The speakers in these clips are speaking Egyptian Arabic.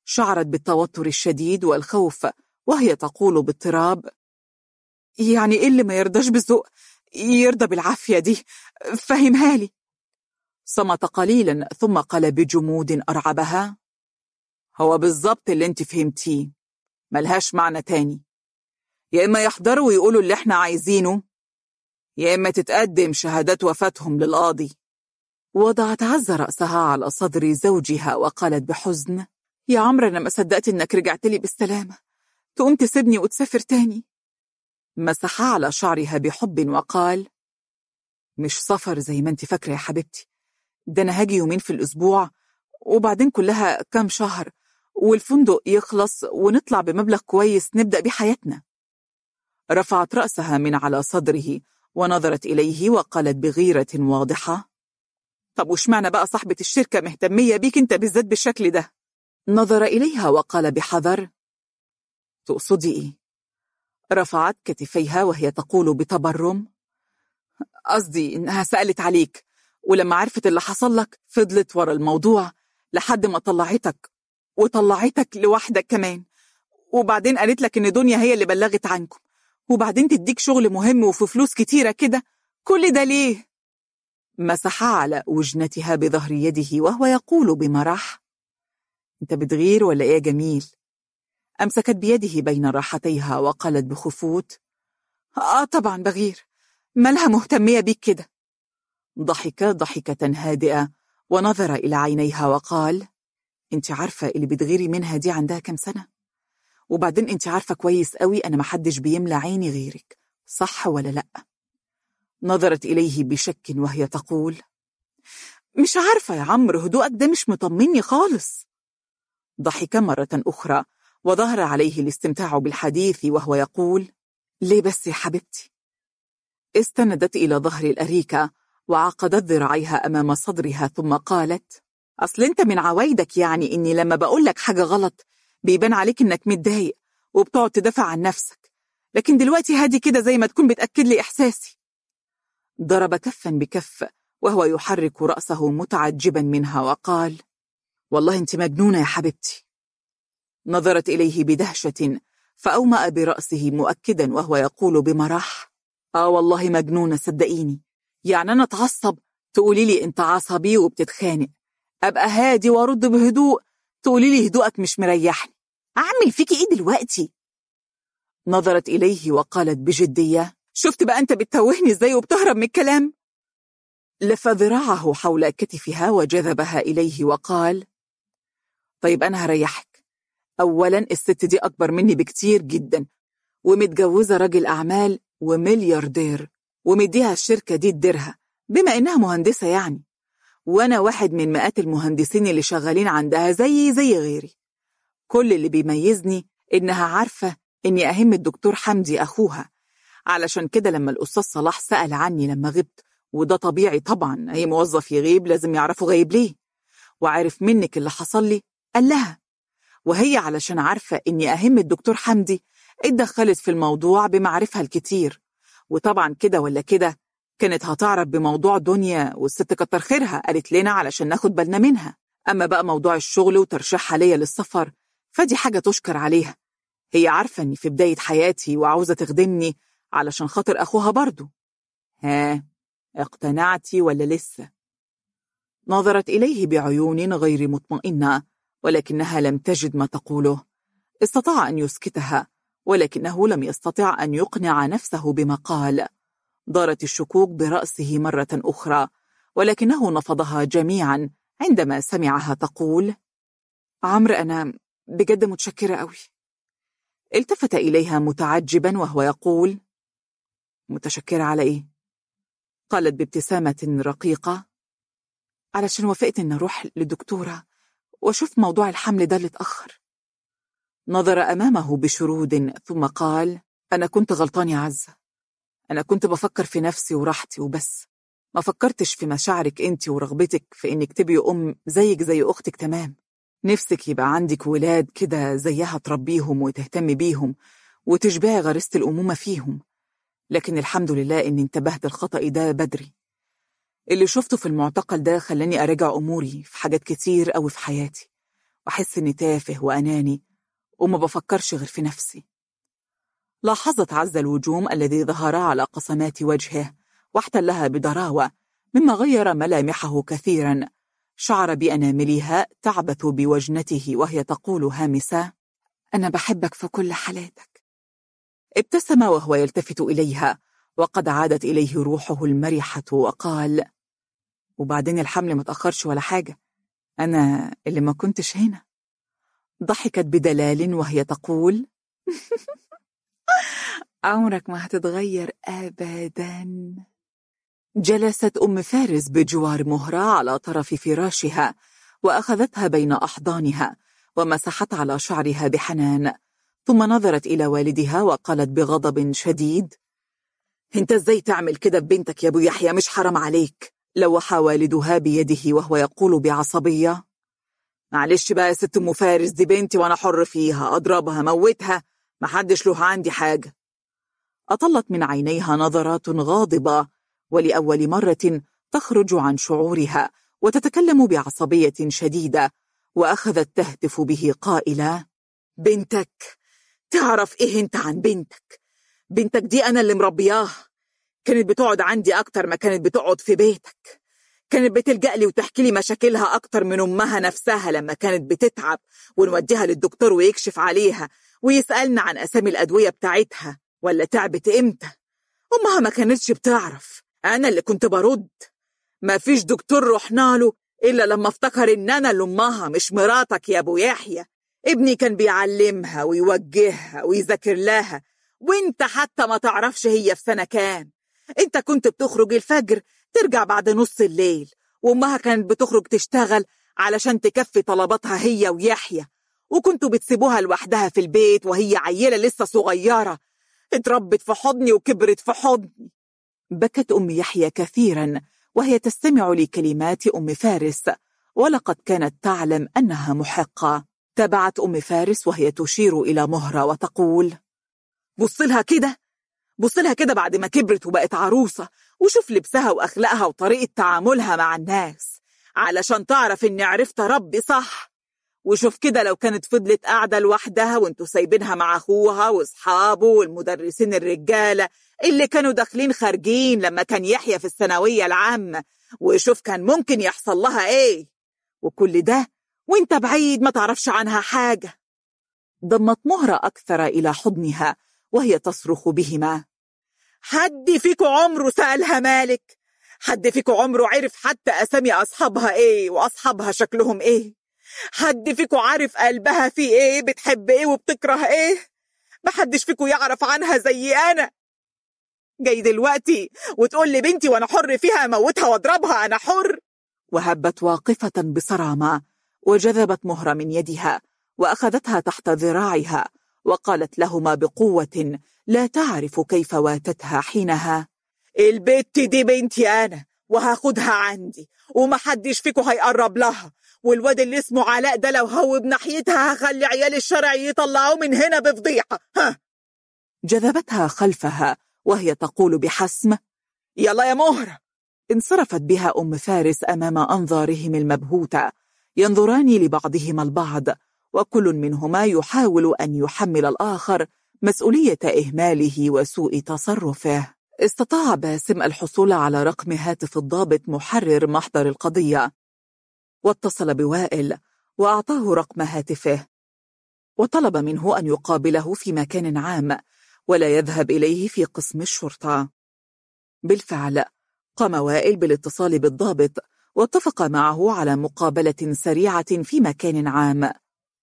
شعرت بالتوتر الشديد والخوف وهي تقول باضطراب يعني إيه اللي ما يرضاش بالذوق يرضى بالعافية دي فهمها لي صمت قليلا ثم قال بجمود أرعبها هو بالظبط اللي انت فهمتيه ملهاش معنى تاني يا إما يحضروا ويقولوا اللي احنا عايزينه يا إما تتقدم شهادات وفاتهم للقاضي وضعت عزة رأسها على صدر زوجها وقالت بحزن يا عمرو أنا ما صدقت إنك رجعت لي بالسلامة تقوم تسيبني وتسافر تاني مسح على شعرها بحب وقال مش سفر زي ما انت فاكرة يا حبيبتي ده أنا هاجي يومين في الأسبوع وبعدين كلها كام شهر والفندق يخلص ونطلع بمبلغ كويس نبدأ بيه حياتنا رفعت رأسها من على صدره ونظرت إليه وقالت بغيرة واضحة طب وش معنى بقى صاحبة الشركة مهتمية بيك انت بالذات بالشكل ده نظر إليها وقال بحذر تقصدي إيه؟ رفعت كتفيها وهي تقول بتبرم قصدي إنها سألت عليك ولما عرفت اللي حصل لك فضلت ورا الموضوع لحد ما طلعتك وطلعتك لوحدك كمان وبعدين قالت لك إن دنيا هي اللي بلغت عنكم وبعدين تديك شغل مهم وفي فلوس كتيرة كده كل ده ليه؟ مسح على وجنتها بظهر يده وهو يقول بمرح انت بتغير ولا ايه يا جميل امسكت بيده بين راحتيها وقالت بخفوت اه طبعا بغير مالها مهتمية بيك كده ضحك ضحكة هادئة ونظر إلى عينيها وقال انت عارفة اللي بتغيري منها دي عندها كم سنة وبعدين انت عارفة كويس قوي أنا محدش بيملى عيني غيرك صح ولا لأ نظرت إليه بشك وهي تقول مش عارفة يا عمرو هدوءك ده مش مطمني خالص ضحك مرة أخرى وظهر عليه الاستمتاع بالحديث وهو يقول ليه بس يا حبيبتي استندت إلى ظهر الأريكة وعقدت ذراعيها أمام صدرها ثم قالت أصل أنت من عوايدك يعني إني لما بقول لك حاجة غلط بيبان عليك إنك متضايق وبتقعد تدافع عن نفسك لكن دلوقتي هادي كده زي ما تكون بتأكد لي إحساسي ضرب كفا بكف وهو يحرك رأسه متعجبا منها وقال والله انت مجنونة يا حبيبتي نظرت إليه بدهشة فأومأ برأسه مؤكدا وهو يقول بمرح آه والله مجنونة صدقيني يعني أنا اتعصب تقولي لي أنت عصبي وبتتخانق أبقى هادي وأرد بهدوء تقولي لي هدوءك مش مريحني أعمل فيكي إيه دلوقتي؟ نظرت إليه وقالت بجدية شفت بقى أنت بتتوهني إزاي وبتهرب من الكلام؟ لف ذراعه حول كتفها وجذبها إليه وقال طيب أنا هريحك أولا الست دي أكبر مني بكتير جدا ومتجوزة راجل أعمال وملياردير ومديها الشركة دي تديرها بما إنها مهندسة يعني وأنا واحد من مئات المهندسين اللي شغالين عندها زي زي غيري كل اللي بيميزني إنها عارفة إني أهم الدكتور حمدي أخوها علشان كده لما الأستاذ صلاح سأل عني لما غبت وده طبيعي طبعا أي موظف يغيب لازم يعرفوا غايب ليه وعارف منك اللي حصل لي قال لها وهي علشان عارفة إني أهم الدكتور حمدي اتدخلت في الموضوع بمعرفها الكتير وطبعا كده ولا كده كانت هتعرف بموضوع دنيا والست كتر خيرها قالت لنا علشان ناخد بالنا منها أما بقى موضوع الشغل وترشيحها ليا للسفر فدي حاجة تشكر عليها هي عارفة إني في بداية حياتي وعاوزة تخدمني علشان خاطر أخوها برضو ها اقتنعتي ولا لسه؟ نظرت إليه بعيون غير مطمئنة ولكنها لم تجد ما تقوله استطاع أن يسكتها ولكنه لم يستطع أن يقنع نفسه بما قال دارت الشكوك برأسه مرة أخرى ولكنه نفضها جميعا عندما سمعها تقول عمرو أنا بجد متشكرة قوي التفت إليها متعجبا وهو يقول متشكرة على إيه؟ قالت بابتسامة رقيقة علشان وافقت إن أروح لدكتورة وأشوف موضوع الحمل ده اللي اتأخر نظر أمامه بشرود ثم قال أنا كنت غلطان يا عزة أنا كنت بفكر في نفسي وراحتي وبس ما فكرتش في مشاعرك أنت ورغبتك في إنك تبقي أم زيك زي أختك تمام نفسك يبقى عندك ولاد كده زيها تربيهم وتهتمي بيهم وتشبعي غريزة الأمومة فيهم لكن الحمد لله إني انتبهت الخطأ ده بدري اللي شفته في المعتقل ده خلاني أراجع أموري في حاجات كتير أوي في حياتي وأحس إني تافه وأناني وما بفكرش غير في نفسي لاحظت عز الوجوم الذي ظهر على قسمات وجهه واحتلها بضراوة مما غير ملامحه كثيرا شعر بأناملها تعبث بوجنته وهي تقول هامسة أنا بحبك في كل حالاتك ابتسم وهو يلتفت إليها وقد عادت إليه روحه المرحة وقال وبعدين الحمل ما تأخرش ولا حاجة أنا اللي ما كنتش هنا ضحكت بدلال وهي تقول عمرك ما هتتغير أبدا جلست أم فارس بجوار مهرة على طرف فراشها وأخذتها بين أحضانها ومسحت على شعرها بحنان ثم نظرت إلى والدها وقالت بغضب شديد انت ازاي تعمل كده ببنتك يا ابو يحيى مش حرام عليك لوح والدها بيده وهو يقول بعصبية معلش بقى يا ست ام فارس دي بنتي وانا حر فيها اضربها موتها محدش له عندي حاجة أطلت من عينيها نظرات غاضبة ولأول مرة تخرج عن شعورها وتتكلم بعصبية شديدة وأخذت تهتف به قائلة بنتك تعرف إيه أنت عن بنتك بنتك دي أنا اللي مربياها كانت بتقعد عندي أكتر ما كانت بتقعد في بيتك كانت بتلجأ لي وتحكي لي مشاكلها أكتر من أمها نفسها لما كانت بتتعب ونوديها للدكتور ويكشف عليها ويسألنا عن أسامي الأدوية بتاعتها ولا تعبت إمتى أمها ما كانتش بتعرف أنا اللي كنت برد ما فيش دكتور رحنا له إلا لما افتكر إن أنا اللي أمها مش مراتك يا أبو يحيى ابني كان بيعلمها ويوجهها ويذاكر لها وانت حتى ما تعرفش هي في سنة كام انت كنت بتخرج الفجر ترجع بعد نص الليل وامها كانت بتخرج تشتغل علشان تكفي طلباتها هي ويحيى وكنتوا بتسيبوها لوحدها في البيت وهي عيلة لسه صغيرة اتربت في حضني وكبرت في حضني بكت أم يحيى كثيرا وهي تستمع لكلمات أم فارس ولقد كانت تعلم أنها محقة تبعت أم فارس وهي تشير إلى مهرة وتقول بصلها كده بصلها كده بعد ما كبرت وبقت عروسة وشوف لبسها وأخلاقها وطريقة تعاملها مع الناس علشان تعرف إني عرفت ربي صح وشوف كده لو كانت فضلت قاعدة لوحدها وانتوا سايبينها مع أخوها وأصحابه والمدرسين الرجالة اللي كانوا داخلين خارجين لما كان يحيى في الثانوية العامة وشوف كان ممكن يحصل لها إيه وكل ده وانت بعيد ما تعرفش عنها حاجة ضمت مهرة أكثر إلى حضنها وهي تصرخ بهما حد فيكو عمره سألها مالك حد فيكو عمره عرف حتى أسامي أصحابها إيه وأصحابها شكلهم إيه حد فيكو عارف قلبها في إيه بتحب إيه وبتكره إيه محدش فيكو يعرف عنها زي أنا جاي دلوقتي وتقول لي بنتي وأنا حر فيها أموتها وأضربها أنا حر وهبت واقفة بصرامة وجذبت مهرة من يدها وأخذتها تحت ذراعها وقالت لهما بقوة لا تعرف كيف واتتها حينها البت دي بنتي أنا وهاخدها عندي ومحدش فيكو هيقرب لها والواد اللي اسمه علاء ده لو هو بناحيتها هخلي عيال الشارع يطلعوه من هنا بفضيحة ها جذبتها خلفها وهي تقول بحسم يلا يا مهرة انصرفت بها أم فارس أمام أنظارهم المبهوتة ينظران لبعضهما البعض وكل منهما يحاول أن يحمل الآخر مسؤولية إهماله وسوء تصرفه استطاع باسم الحصول على رقم هاتف الضابط محرر محضر القضية واتصل بوائل وأعطاه رقم هاتفه وطلب منه أن يقابله في مكان عام ولا يذهب إليه في قسم الشرطة بالفعل قام وائل بالاتصال بالضابط واتفق معه على مقابلة سريعة في مكان عام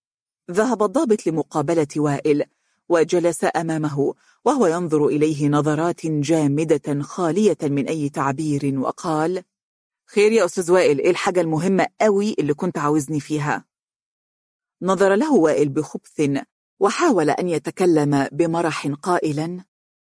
ذهب الضابط لمقابلة وائل وجلس أمامه وهو ينظر إليه نظرات جامدة خالية من أي تعبير وقال خير يا أستاذ وائل إيه الحاجة المهمة قوي اللي كنت عاوزني فيها نظر له وائل بخبث وحاول أن يتكلم بمرح قائلا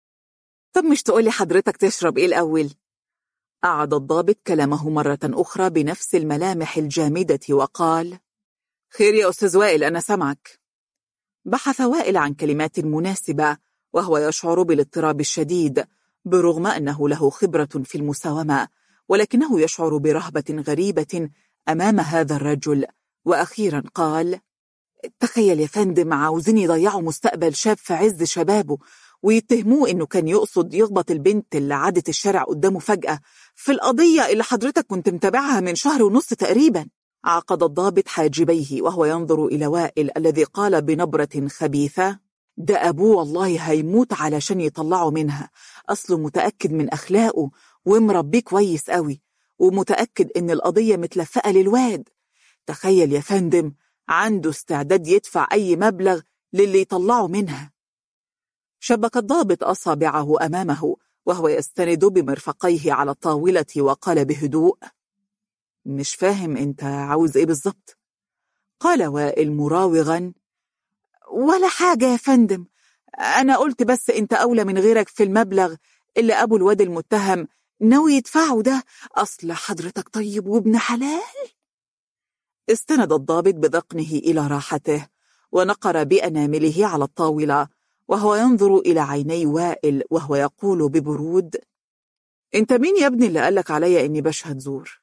طب مش تقولي حضرتك تشرب إيه الأول؟ أعاد الضابط كلامه مرة أخرى بنفس الملامح الجامدة وقال خير يا أستاذ وائل أنا سمعك بحث وائل عن كلمات مناسبة وهو يشعر بالاضطراب الشديد برغم أنه له خبرة في المساومة ولكنه يشعر برهبة غريبة أمام هذا الرجل وأخيرا قال تخيل يا فندم عاوزين يضيعوا مستقبل شاب في عز شبابه ويتهموه إنه كان يقصد يخبط البنت اللي عادت الشارع قدامه فجأة في القضية اللي حضرتك كنت متابعها من شهر ونص تقريبا عقد الضابط حاجبيه وهو ينظر إلى وائل الذي قال بنبرة خبيثة ده أبوه والله هيموت علشان يطلعه منها أصله متأكد من أخلاقه ومربيه كويس قوي ومتأكد إن القضية متلفقة للواد تخيل يا فندم عنده استعداد يدفع أي مبلغ للي يطلعه منها شبك الضابط أصابعه أمامه وهو يستند بمرفقيه على الطاولة وقال بهدوء مش فاهم أنت عاوز إيه بالظبط قال وائل مراوغا ولا حاجة يا فندم أنا قلت بس أنت أولى من غيرك في المبلغ اللي أبو الواد المتهم ناوي يدفعه ده أصل حضرتك طيب وابن حلال استند الضابط بذقنه إلى راحته ونقر بأنامله على الطاولة وهو ينظر إلى عيني وائل وهو يقول ببرود أنت مين يا ابني اللي قالك عليا إني بشهد زور؟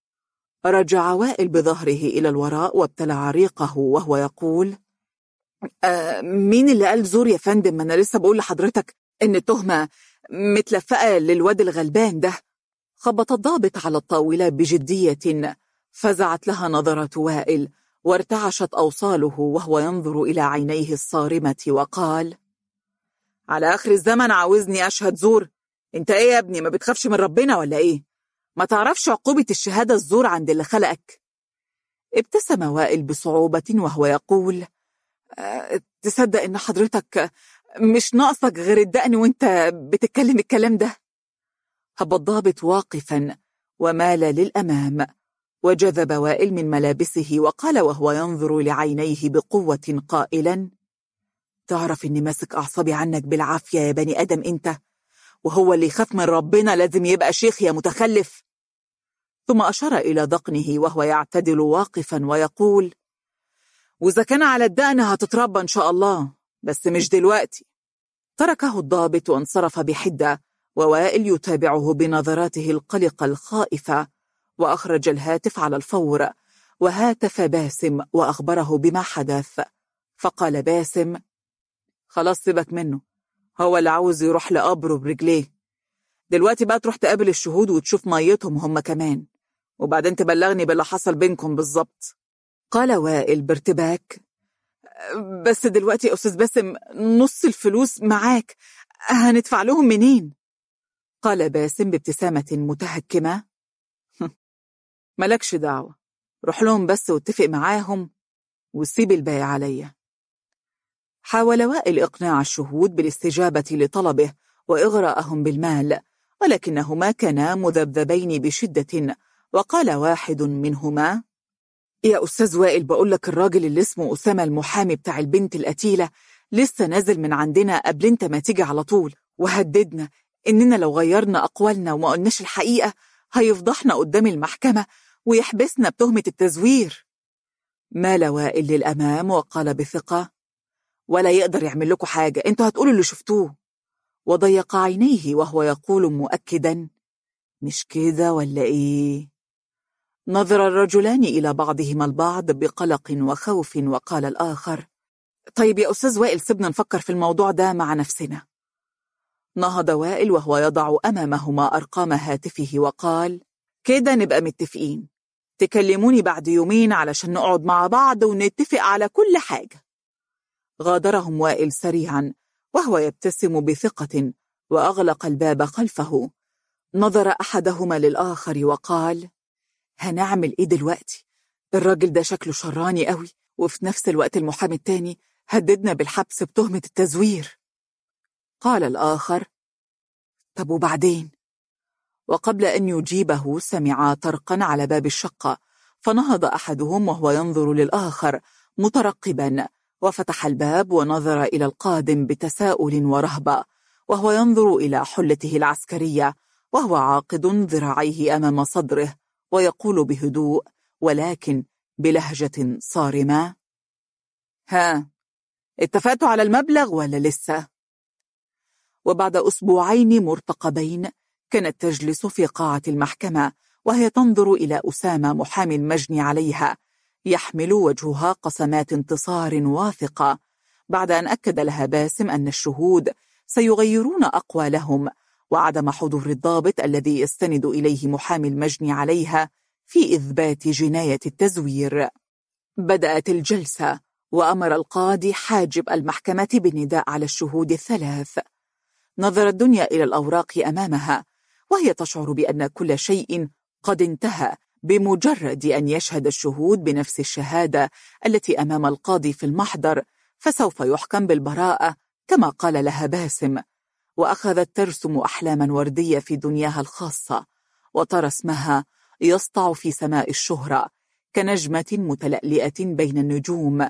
رجع وائل بظهره إلى الوراء وابتلع ريقه وهو يقول آه مين اللي قال زور يا فندم ما أنا لسه بقول لحضرتك إن التهمة متلفقة للواد الغلبان ده خبط الضابط على الطاولة بجدية فزعت لها نظرة وائل وارتعشت أوصاله وهو ينظر إلى عينيه الصارمة وقال على آخر الزمن عاوزني أشهد زور انت ايه يا ابني ما بتخافش من ربنا ولا ايه ما تعرفش عقوبة الشهادة الزور عند اللي خلقك ابتسم وائل بصعوبة وهو يقول أه تصدق ان حضرتك مش ناقصك غير الدقن وانت بتتكلم الكلام ده هب الضابط واقفا ومال للأمام وجذب وائل من ملابسه وقال وهو ينظر لعينيه بقوة قائلا تعرف إني ماسك أعصابي عنك بالعافية يا بني آدم أنت وهو اللي يخاف من ربنا لازم يبقى شيخ يا متخلف ثم أشار إلى ذقنه وهو يعتدل واقفا ويقول وإذا كان على الدقن هتتربى إن شاء الله بس مش دلوقتي تركه الضابط وانصرف بحدة ووائل يتابعه بنظراته القلقة الخائفة وأخرج الهاتف على الفور وهاتف باسم وأخبره بما حدث فقال باسم خلاص سيبك منه هو اللي عاوز يروح لقبره برجليه دلوقتي بقى تروح تقابل الشهود وتشوف ميتهم هم كمان وبعدين تبلغني باللي حصل بينكم بالظبط قال وائل بارتباك بس دلوقتي يا أستاذ باسم نص الفلوس معاك هندفع لهم منين؟ قال باسم بابتسامة متهكمة ملكش دعوة روح لهم بس واتفق معاهم وسيب الباقي عليا حاول وائل إقناع الشهود بالاستجابة لطلبه وإغراءهم بالمال ولكنهما كانا مذبذبين بشدة وقال واحد منهما يا أستاذ وائل بقول لك الراجل اللي اسمه أسامة المحامي بتاع البنت القتيلة لسه نازل من عندنا قبل انت ما تيجي على طول وهددنا إننا لو غيرنا أقوالنا وما قلناش الحقيقة هيفضحنا قدام المحكمة ويحبسنا بتهمة التزوير مال وائل للأمام وقال بثقة ولا يقدر يعمل لكم حاجة انتوا هتقولوا اللي شفتوه وضيق عينيه وهو يقول مؤكدا مش كده ولا ايه نظر الرجلان إلى بعضهما البعض بقلق وخوف وقال الآخر طيب يا أستاذ وائل سيبنا نفكر في الموضوع ده مع نفسنا نهض وائل وهو يضع أمامهما أرقام هاتفه وقال كده نبقى متفقين تكلموني بعد يومين علشان نقعد مع بعض ونتفق على كل حاجة غادرهم وائل سريعا وهو يبتسم بثقة وأغلق الباب خلفه نظر أحدهما للآخر وقال هنعمل إيه دلوقتي؟ الراجل ده شكله شراني قوي وفي نفس الوقت المحامي التاني هددنا بالحبس بتهمة التزوير قال الآخر طب وبعدين؟ وقبل أن يجيبه سمع طرقا على باب الشقة فنهض أحدهم وهو ينظر للآخر مترقبا وفتح الباب ونظر إلى القادم بتساؤل ورهبة وهو ينظر إلى حلته العسكرية وهو عاقد ذراعيه أمام صدره ويقول بهدوء ولكن بلهجة صارمة ها اتفقتوا على المبلغ ولا لسه؟ وبعد أسبوعين مرتقبين كانت تجلس في قاعة المحكمة وهي تنظر إلى أسامة محامي المجني عليها يحمل وجهها قسمات انتصار واثقة بعد أن أكد لها باسم أن الشهود سيغيرون أقوالهم وعدم حضور الضابط الذي يستند إليه محامي المجني عليها في إثبات جناية التزوير بدأت الجلسة وأمر القاضي حاجب المحكمة بالنداء على الشهود الثلاث نظر الدنيا إلى الأوراق أمامها وهي تشعر بأن كل شيء قد انتهى بمجرد أن يشهد الشهود بنفس الشهادة التي أمام القاضي في المحضر فسوف يحكم بالبراءة كما قال لها باسم وأخذت ترسم أحلاما وردية في دنياها الخاصة وترى اسمها يسطع في سماء الشهرة كنجمة متلألئة بين النجوم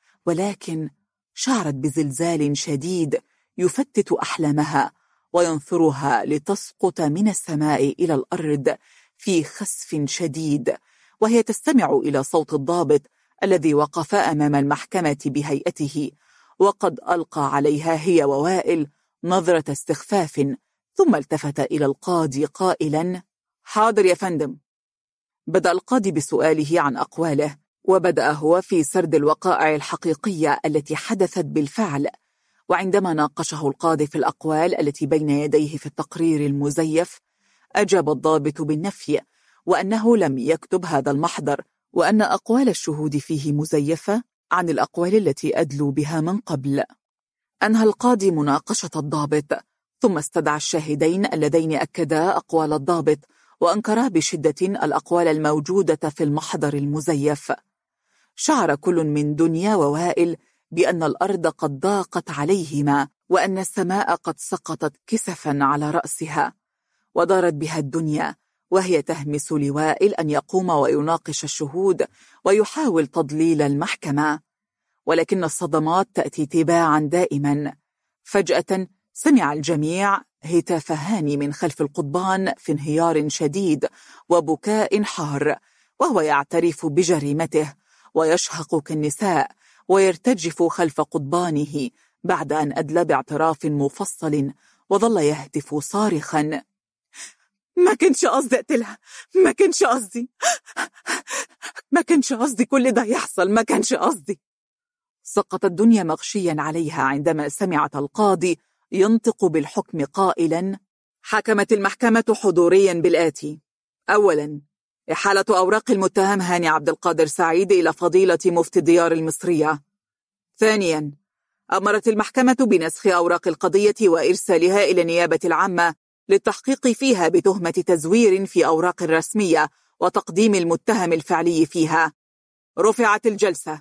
ولكن شعرت بزلزال شديد يفتت أحلامها وينثرها لتسقط من السماء إلى الأرض في خسف شديد وهي تستمع إلى صوت الضابط الذي وقف أمام المحكمة بهيئته وقد ألقى عليها هي ووائل نظرة استخفاف ثم التفت إلى القاضي قائلا حاضر يا فندم بدأ القاضي بسؤاله عن أقواله وبدأ هو في سرد الوقائع الحقيقية التي حدثت بالفعل وعندما ناقشه القاضي في الأقوال التي بين يديه في التقرير المزيف أجاب الضابط بالنفي وأنه لم يكتب هذا المحضر وأن أقوال الشهود فيه مزيفة عن الأقوال التي أدلوا بها من قبل أنهى القاضي مناقشة الضابط ثم استدعى الشاهدين اللذين أكدا أقوال الضابط وأنكرا بشدة الأقوال الموجودة في المحضر المزيف شعر كل من دنيا ووائل بأن الأرض قد ضاقت عليهما وأن السماء قد سقطت كسفا على رأسها ودارت بها الدنيا وهي تهمس لوائل أن يقوم ويناقش الشهود ويحاول تضليل المحكمة ولكن الصدمات تأتي تباعا دائما فجأة سمع الجميع هتاف هاني من خلف القضبان في انهيار شديد وبكاء حار وهو يعترف بجريمته ويشهق كالنساء ويرتجف خلف قضبانه بعد أن أدلى باعتراف مفصل وظل يهتف صارخا ما كنش قصدي اقتلها ما كنش قصدي ما كنش قصدي كل ده يحصل ما كنش قصدي سقط الدنيا مغشيا عليها عندما سمعت القاضي ينطق بالحكم قائلا حكمت المحكمة حضوريا بالآتي أولا إحالة أوراق المتهم هاني عبد القادر سعيد إلى فضيلة مفتي الديار المصرية ثانيا أمرت المحكمة بنسخ أوراق القضية وإرسالها إلى النيابة العامة للتحقيق فيها بتهمة تزوير في أوراق رسمية وتقديم المتهم الفعلي فيها رفعت الجلسة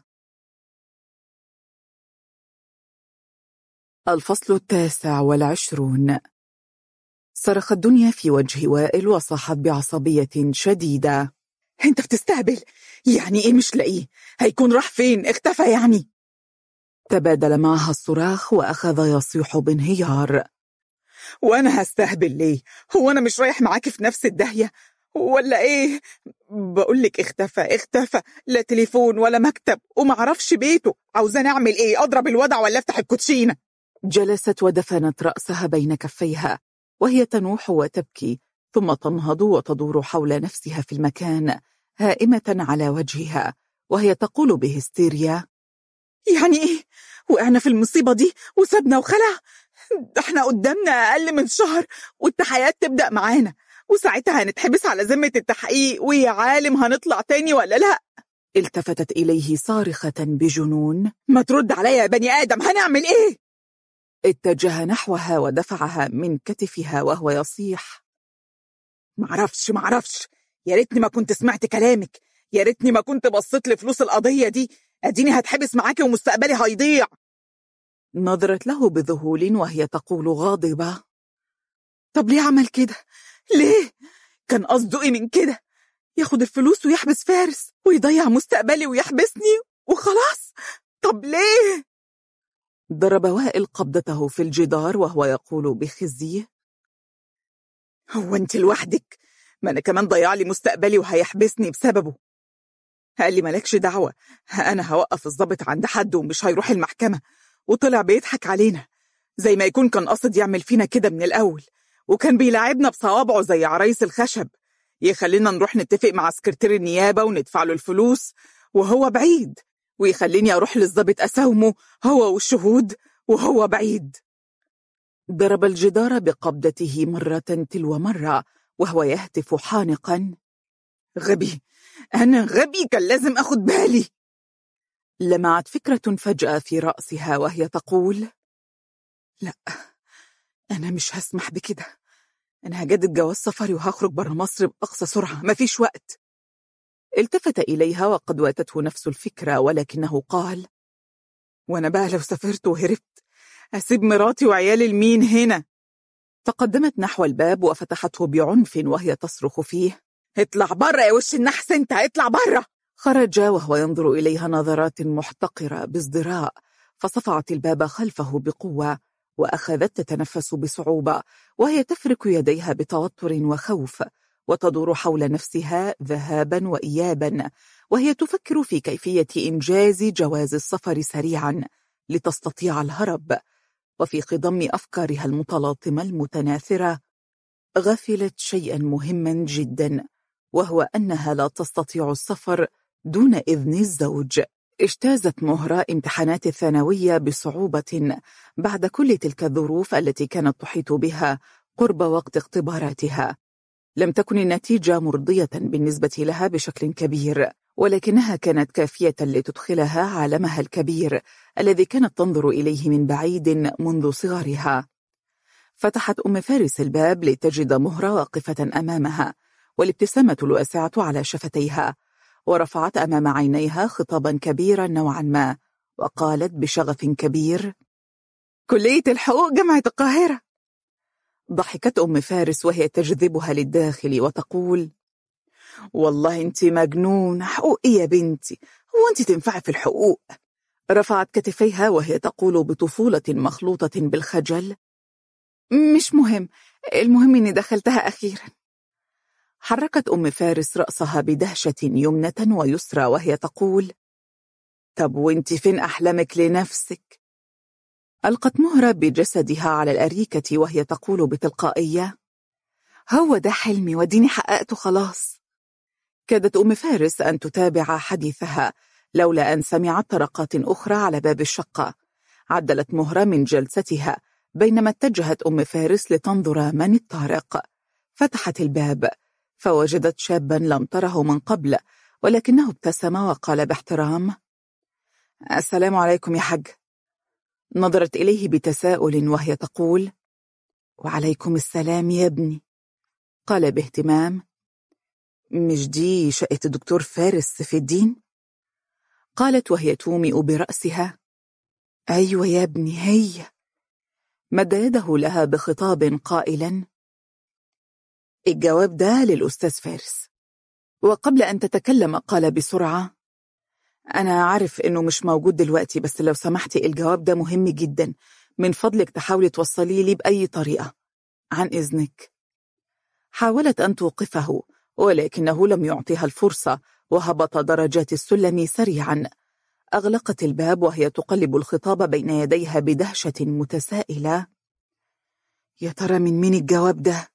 الفصل التاسع والعشرون صرخ الدنيا في وجه وائل وصاحت بعصبية شديدة انت بتستهبل يعني ايه مش لاقيه هيكون راح فين اختفى يعني تبادل معها الصراخ وأخذ يصيح بانهيار وأنا هستهبل ليه هو أنا مش رايح معاكي في نفس الدهية ولا ايه بقولك اختفى اختفى لا تليفون ولا مكتب ومعرفش بيته عاوزاني اعمل ايه اضرب الوضع ولا افتح الكوتشينه جلست ودفنت رأسها بين كفيها وهي تنوح وتبكي ثم تنهض وتدور حول نفسها في المكان هائمة على وجهها وهي تقول بهستيريا يعني ايه وقعنا في المصيبة دي وسابنا وخلع احنا قدامنا أقل من شهر والتحقيقات تبدأ معانا وساعتها هنتحبس على ذمة التحقيق ويا عالم هنطلع تاني ولا لا التفتت إليه صارخة بجنون ما ترد عليا يا بني آدم هنعمل إيه؟ اتجه نحوها ودفعها من كتفها وهو يصيح معرفش معرفش يا ريتني ما كنت سمعت كلامك يا ريتني ما كنت بصيت لفلوس القضية دي اديني هتحبس معاكي ومستقبلي هيضيع نظرت له بذهول وهي تقول غاضبة طب ليه عمل كده؟ ليه؟ كان قصده ايه من كده؟ ياخد الفلوس ويحبس فارس ويضيع مستقبلي ويحبسني وخلاص طب ليه؟ ضرب وائل قبضته في الجدار وهو يقول بخزي هو انت لوحدك ما انا كمان ضيع لي مستقبلي وهيحبسني بسببه قال لي مالكش دعوة أنا هوقف الضابط عند حد ومش هيروح المحكمة وطلع بيضحك علينا زي ما يكون كان قصد يعمل فينا كده من الأول وكان بيلاعبنا بصوابعه زي عرايس الخشب يخلينا نروح نتفق مع سكرتير النيابة وندفع له الفلوس وهو بعيد ويخليني أروح للضابط أساومه هو والشهود وهو بعيد ضرب الجدار بقبضته مرة تلو مرة وهو يهتف حانقا غبي أنا غبي كان لازم أخد بالي لمعت فكرة فجأة في رأسها وهي تقول لا أنا مش هسمح بكده أنا هجدد جواز سفري وهخرج برا مصر بأقصى سرعة مفيش وقت التفت إليها وقد واتته نفس الفكرة ولكنه قال وأنا بقى لو سافرت وهربت أسيب مراتي وعيالي لمين هنا تقدمت نحو الباب وفتحته بعنف وهي تصرخ فيه اطلع برا يا وش النحس انت اطلع برا خرج وهو ينظر إليها نظرات محتقرة بازدراء فصفعت الباب خلفه بقوة وأخذت تتنفس بصعوبة وهي تفرك يديها بتوتر وخوف وتدور حول نفسها ذهابا وإيابا وهي تفكر في كيفية إنجاز جواز السفر سريعا لتستطيع الهرب وفي خضم أفكارها المتلاطمة المتناثرة غفلت شيئا مهما جدا وهو أنها لا تستطيع السفر دون إذن الزوج اجتازت مهرة امتحانات الثانوية بصعوبة بعد كل تلك الظروف التي كانت تحيط بها قرب وقت اختباراتها لم تكن النتيجة مرضية بالنسبة لها بشكل كبير ولكنها كانت كافية لتدخلها عالمها الكبير الذي كانت تنظر إليه من بعيد منذ صغرها فتحت أم فارس الباب لتجد مهرة واقفة أمامها والابتسامة الواسعة على شفتيها ورفعت أمام عينيها خطابا كبيرا نوعا ما وقالت بشغف كبير كلية الحقوق جامعة القاهرة ضحكت أم فارس وهي تجذبها للداخل وتقول والله انت مجنون حقوق ايه يا بنتي هو انت تنفعي في الحقوق رفعت كتفيها وهي تقول بطفولة مخلوطة بالخجل مش مهم المهم اني دخلتها اخيرا حركت أم فارس رأسها بدهشة يمنة ويسرى وهي تقول طب وانت فين أحلامك لنفسك؟ ألقت مهرة بجسدها على الأريكة وهي تقول بتلقائية هو ده حلمي وديني حققته خلاص كادت أم فارس أن تتابع حديثها لولا أن سمعت طرقات أخرى على باب الشقة عدلت مهرة من جلستها بينما اتجهت أم فارس لتنظر من الطارق فتحت الباب فوجدت شابا لم تره من قبل ولكنه ابتسم وقال باحترام السلام عليكم يا حج نظرت إليه بتساؤل وهي تقول وعليكم السلام يا ابني قال باهتمام مش دي شقة الدكتور فارس في الدين؟ قالت وهي تومئ برأسها أيوة يا ابني هي مد يده لها بخطاب قائلا الجواب ده للأستاذ فارس وقبل أن تتكلم قال بسرعة أنا عارف إنه مش موجود دلوقتي بس لو سمحتي الجواب ده مهم جدا من فضلك تحاولي توصلي لي بأي طريقة عن إذنك حاولت أن توقفه ولكنه لم يعطيها الفرصة وهبط درجات السلم سريعا أغلقت الباب وهي تقلب الخطاب بين يديها بدهشة متسائلة يا ترى من مين الجواب ده؟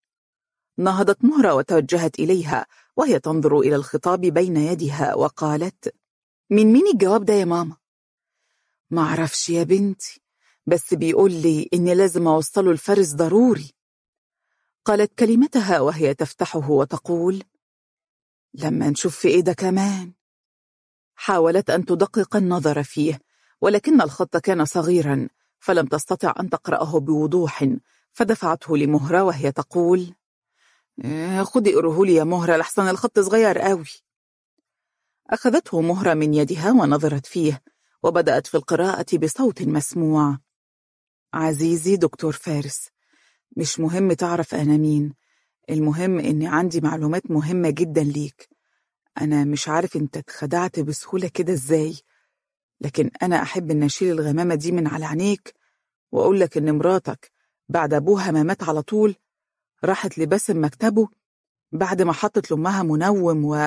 نهضت مهرة وتوجهت إليها وهي تنظر إلى الخطاب بين يدها وقالت من مين الجواب ده يا ماما؟ معرفش يا بنتي بس بيقول لي إني لازم أوصله الفرس ضروري قالت كلمتها وهي تفتحه وتقول لما نشوف في إيه ده كمان حاولت أن تدقق النظر فيه ولكن الخط كان صغيرا فلم تستطع أن تقرأه بوضوح فدفعته لمهرة وهي تقول إيه، خدي اقرهولي يا مهرة لحسن الخط صغير قوي أخذته مهرة من يدها ونظرت فيه وبدأت في القراءة بصوت مسموع عزيزي دكتور فارس مش مهم تعرف أنا مين المهم إني عندي معلومات مهمة جدا ليك أنا مش عارف أنت اتخدعت بسهولة كده إزاي لكن أنا أحب أن أشيل الغمامة دي من على عينيك وأقول لك إن مراتك بعد أبوها ما مات على طول راحت لباسم مكتبه بعد ما حطت لأمها منوم و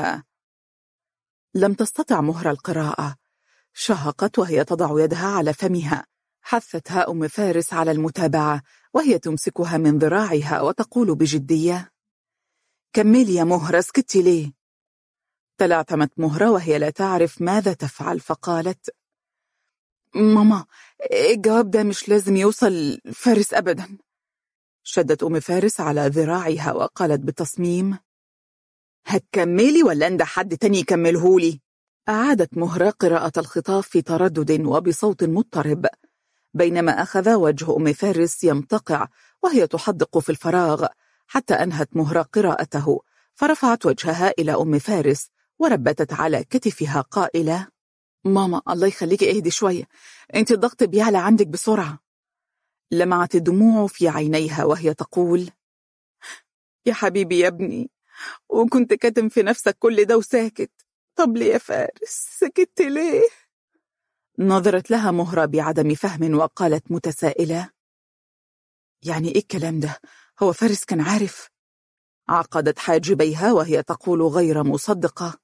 لم تستطع مهرة القراءة شهقت وهي تضع يدها على فمها حثتها أم فارس على المتابعة وهي تمسكها من ذراعها وتقول بجدية كملي يا مهرة اسكتي ليه تلعثمت مهرة وهي لا تعرف ماذا تفعل فقالت ماما الجواب ده مش لازم يوصل فارس أبدا شدت أم فارس على ذراعها وقالت بتصميم هتكملي ولا أنت حد تاني يكملهولي؟ أعادت مهرة قراءة الخطاب في تردد وبصوت مضطرب بينما أخذ وجه أم فارس يمتقع وهي تحدق في الفراغ حتى أنهت مهرة قراءته فرفعت وجهها إلى أم فارس وربتت على كتفها قائلة ماما الله يخليكي اهدي شوية انت الضغط بيعلى عندك بسرعة لمعت الدموع في عينيها وهي تقول يا حبيبي يا ابني وكنت كاتم في نفسك كل ده وساكت طب ليه يا فارس سكت ليه نظرت لها مهرة بعدم فهم وقالت متسائلة يعني ايه الكلام ده هو فارس كان عارف عقدت حاجبيها وهي تقول غير مصدقة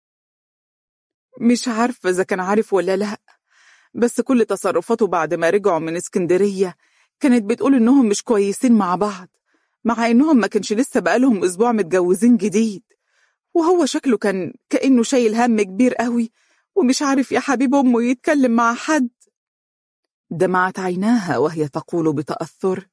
مش عارفة إذا كان عارف ولا لا بس كل تصرفاته بعد ما رجعوا من اسكندرية كانت بتقول إنهم مش كويسين مع بعض مع إنهم ما كانش لسه بقالهم أسبوع متجوزين جديد وهو شكله كان كأنه شايل هم كبير قوي ومش عارف يا حبيب أمه يتكلم مع حد دمعت عيناها وهي تقول بتأثر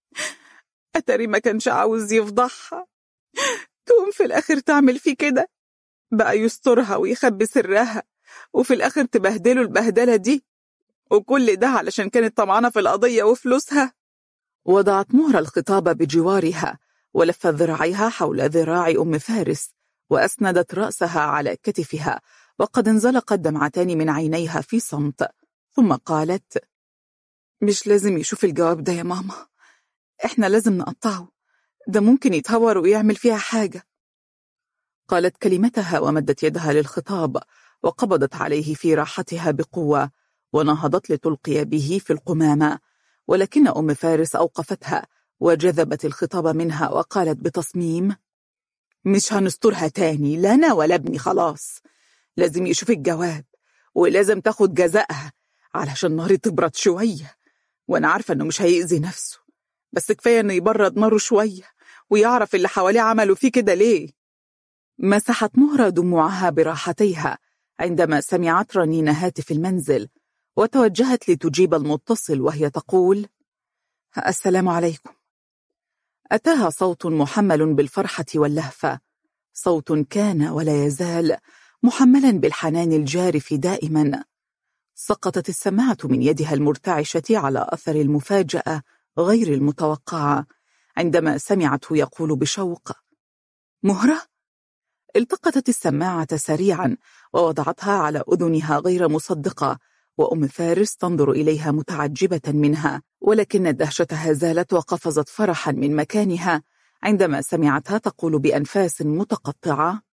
أتري ما كانش عاوز يفضحها تقوم في الآخر تعمل فيه كده بقى يسترها ويخبي سرها وفي الآخر تبهدله البهدلة دي وكل ده علشان كانت طمعانة في القضية وفلوسها وضعت مهر الخطاب بجوارها ولفت ذراعيها حول ذراع أم فارس وأسندت رأسها على كتفها وقد انزلقت دمعتان من عينيها في صمت ثم قالت مش لازم يشوف الجواب ده يا ماما احنا لازم نقطعه ده ممكن يتهور ويعمل فيها حاجة قالت كلمتها ومدت يدها للخطاب وقبضت عليه في راحتها بقوة ونهضت لتلقي به في القمامة ولكن أم فارس أوقفتها وجذبت الخطاب منها وقالت بتصميم مش هنسترها تاني لا أنا ولا ابني خلاص لازم يشوف الجواب ولازم تاخد جزائها علشان ناري تبرد شوية وأنا عارفة إنه مش هيأذي نفسه بس كفاية إنه يبرد ناره شوية ويعرف اللي حواليه عملوا فيه كده ليه مسحت مهرة دموعها براحتيها عندما سمعت رنين هاتف المنزل وتوجهت لتجيب المتصل وهي تقول السلام عليكم أتاها صوت محمل بالفرحة واللهفة صوت كان ولا يزال محملا بالحنان الجارف دائما سقطت السماعة من يدها المرتعشة على أثر المفاجأة غير المتوقعة عندما سمعته يقول بشوق مهرة؟ التقطت السماعة سريعا ووضعتها على أذنها غير مصدقة وأم فارس تنظر إليها متعجبة منها ولكن دهشتها زالت وقفزت فرحا من مكانها عندما سمعتها تقول بأنفاس متقطعة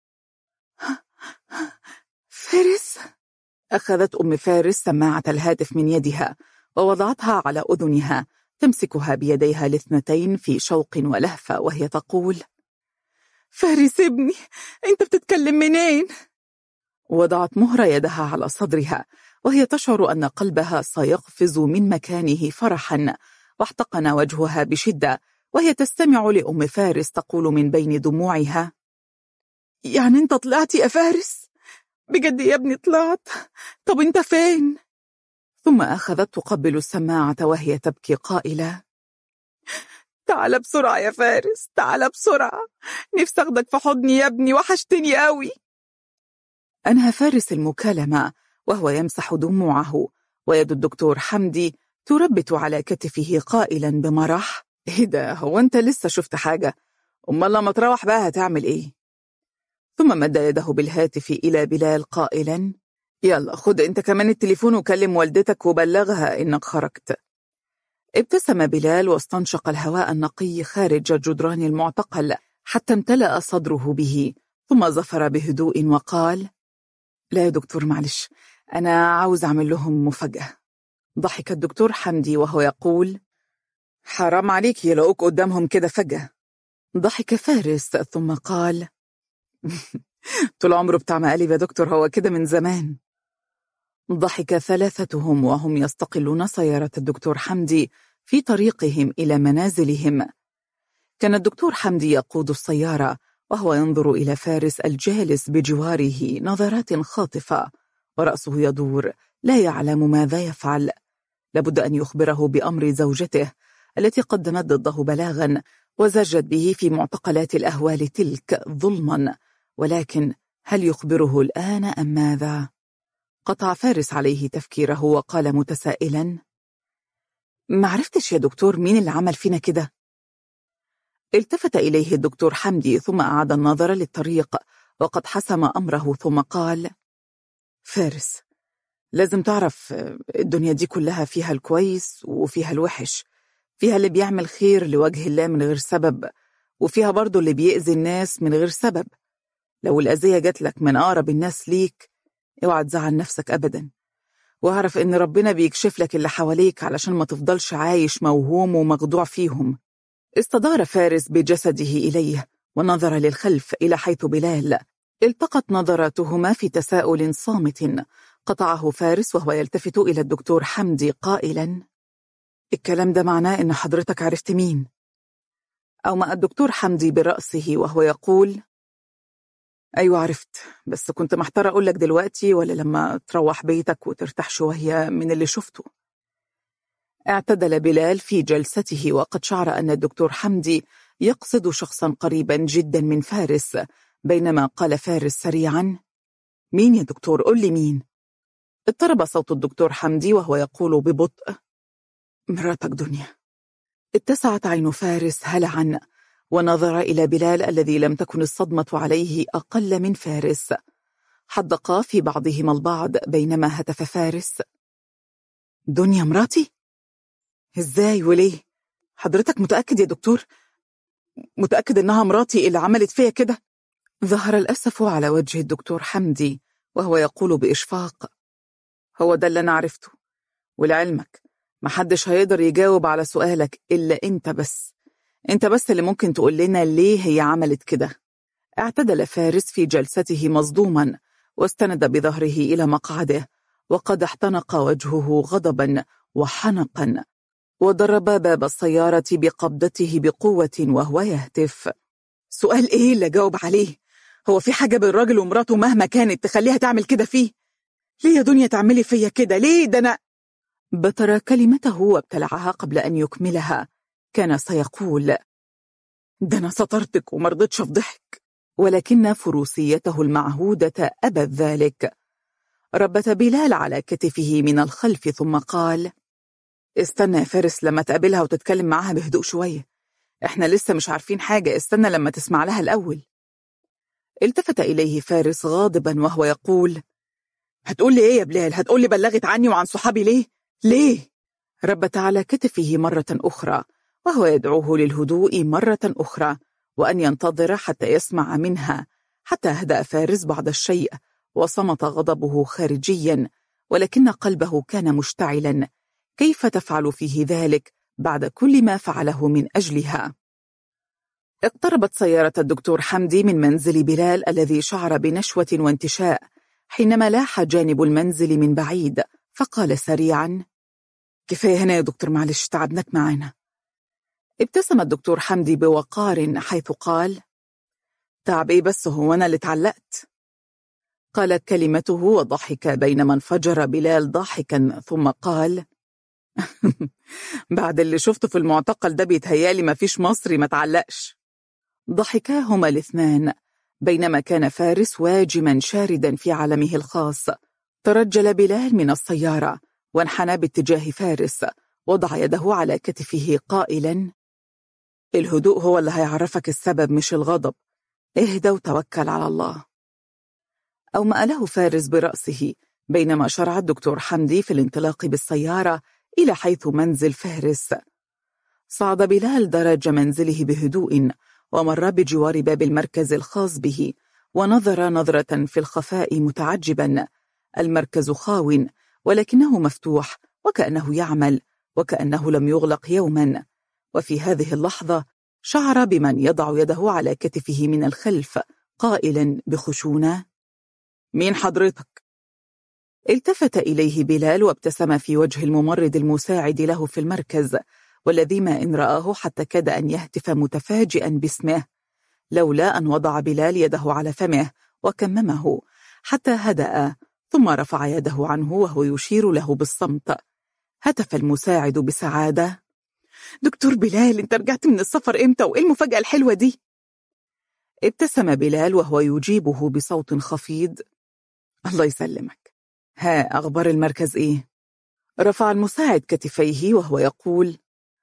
فارس أخذت أم فارس سماعة الهاتف من يدها ووضعتها على أذنها تمسكها بيديها الاثنتين في شوق ولهفة وهي تقول فارس ابني انت بتتكلم منين؟ وضعت مهرة يدها على صدرها وهي تشعر أن قلبها سيقفز من مكانه فرحا واحتقن وجهها بشدة وهي تستمع لأم فارس تقول من بين دموعها يعني انت طلعت يا فارس؟ بجد يا ابني طلعت؟ طب انت فين؟ ثم أخذت تقبل السماعة وهي تبكي قائلة تعال بسرعة يا فارس تعال بسرعة نفسي أخدك في حضني يا ابني وحشتني قوي أنهى فارس المكالمة وهو يمسح دموعه ويد الدكتور حمدي تربت على كتفه قائلا بمرح ايه ده هو انت لسه شفت حاجة امال لما تروح بقى هتعمل ايه ثم مد يده بالهاتف إلى بلال قائلا يلا خد انت كمان التليفون وكلم والدتك وبلغها انك خرجت ابتسم بلال واستنشق الهواء النقي خارج جدران المعتقل حتى امتلأ صدره به ثم زفر بهدوء وقال لا يا دكتور معلش أنا عاوز أعمل لهم مفاجأة ضحك الدكتور حمدي وهو يقول حرام عليك يلاقوك قدامهم كده فجأة ضحك فارس ثم قال طول عمره بتاع مقالب يا دكتور هو كده من زمان ضحك ثلاثتهم وهم يستقلون سيارة الدكتور حمدي في طريقهم إلى منازلهم كان الدكتور حمدي يقود السيارة وهو ينظر إلى فارس الجالس بجواره نظرات خاطفة ورأسه يدور لا يعلم ماذا يفعل لابد أن يخبره بأمر زوجته التي قدمت ضده بلاغا وزجت به في معتقلات الأهوال تلك ظلما ولكن هل يخبره الآن أم ماذا؟ قطع فارس عليه تفكيره وقال متسائلا معرفتش يا دكتور مين اللي عمل فينا كده التفت إليه الدكتور حمدي ثم أعاد النظر للطريق وقد حسم أمره ثم قال فارس لازم تعرف الدنيا دي كلها فيها الكويس وفيها الوحش فيها اللي بيعمل خير لوجه الله من غير سبب وفيها برضه اللي بيأذي الناس من غير سبب لو الأذية جات لك من أقرب الناس ليك اوعى تزعل نفسك أبدا واعرف إن ربنا بيكشف لك اللي حواليك علشان ما تفضلش عايش موهوم ومخدوع فيهم استدار فارس بجسده إليه ونظر للخلف إلى حيث بلال التقت نظراتهما في تساؤل صامت قطعه فارس وهو يلتفت إلى الدكتور حمدي قائلا الكلام ده معناه إن حضرتك عرفت مين أومأ الدكتور حمدي برأسه وهو يقول أيوة عرفت بس كنت محتار أقول لك دلوقتي ولا لما تروح بيتك وترتاح شوية من اللي شفته اعتدل بلال في جلسته وقد شعر أن الدكتور حمدي يقصد شخصا قريبا جدا من فارس بينما قال فارس سريعا مين يا دكتور قل لي مين اضطرب صوت الدكتور حمدي وهو يقول ببطء مراتك دنيا اتسعت عين فارس هلعا ونظر إلى بلال الذي لم تكن الصدمة عليه أقل من فارس حدقا في بعضهما البعض بينما هتف فارس دنيا مراتي؟ ازاي وليه؟ حضرتك متأكد يا دكتور؟ متأكد إنها مراتي اللي عملت فيا كده؟ ظهر الأسف على وجه الدكتور حمدي وهو يقول بإشفاق هو ده اللي أنا عرفته ولعلمك محدش هيقدر يجاوب على سؤالك إلا أنت بس أنت بس اللي ممكن تقول لنا ليه هي عملت كده اعتدل فارس في جلسته مصدوما واستند بظهره إلى مقعده وقد احتنق وجهه غضبا وحنقا وضرب باب السيارة بقبضته بقوة وهو يهتف سؤال إيه اللي جاوب عليه؟ هو في حاجة بالراجل ومراته مهما كانت تخليها تعمل كده فيه؟ ليه يا دنيا تعملي فيا كده؟ ليه ده أنا؟ بتر كلمته وابتلعها قبل أن يكملها كان سيقول ده أنا سطرتك ومرضتش أفضحك ولكن فروسيته المعهودة أبت ذلك ربت بلال على كتفه من الخلف ثم قال استنى يا فارس لما تقابلها وتتكلم معاها بهدوء شوية احنا لسه مش عارفين حاجة استنى لما تسمع لها الأول التفت إليه فارس غاضبا وهو يقول هتقول لي ايه يا بلال هتقول لي بلغت عني وعن صحابي ليه ليه ربت على كتفه مرة أخرى وهو يدعوه للهدوء مرة أخرى وأن ينتظر حتى يسمع منها حتى هدأ فارس بعض الشيء وصمت غضبه خارجيا ولكن قلبه كان مشتعلا كيف تفعل فيه ذلك بعد كل ما فعله من أجلها اقتربت سيارة الدكتور حمدي من منزل بلال الذي شعر بنشوة وانتشاء حينما لاح جانب المنزل من بعيد فقال سريعا كفاية هنا يا دكتور معلش تعبناك معانا ابتسم الدكتور حمدي بوقار حيث قال تعب ايه بس هو أنا اللي اتعلقت قالت كلمته وضحك بينما انفجر بلال ضاحكا ثم قال بعد اللي شفته في المعتقل ده بيتهيالي مفيش مصري ما تعلقش ضحكا هما الاثنان بينما كان فارس واجما شاردا في عالمه الخاص ترجل بلال من السيارة وانحنى باتجاه فارس وضع يده على كتفه قائلا الهدوء هو اللي هيعرفك السبب مش الغضب اهدى وتوكل على الله أو ما له فارس برأسه بينما شرع الدكتور حمدي في الانطلاق بالسيارة إلى حيث منزل فارس صعد بلال درج منزله بهدوء ومر بجوار باب المركز الخاص به ونظر نظرة في الخفاء متعجبا المركز خاو ولكنه مفتوح وكأنه يعمل وكأنه لم يغلق يوما وفي هذه اللحظة شعر بمن يضع يده على كتفه من الخلف قائلا بخشونة مين حضرتك؟ التفت إليه بلال وابتسم في وجه الممرض المساعد له في المركز والذي ما إن رآه حتى كاد أن يهتف متفاجئا باسمه لولا أن وضع بلال يده على فمه وكممه حتى هدأ ثم رفع يده عنه وهو يشير له بالصمت هتف المساعد بسعادة دكتور بلال انت رجعت من السفر امتى وايه المفاجأة الحلوة دي؟ ابتسم بلال وهو يجيبه بصوت خفيض الله يسلمك ها أخبار المركز إيه؟ رفع المساعد كتفيه وهو يقول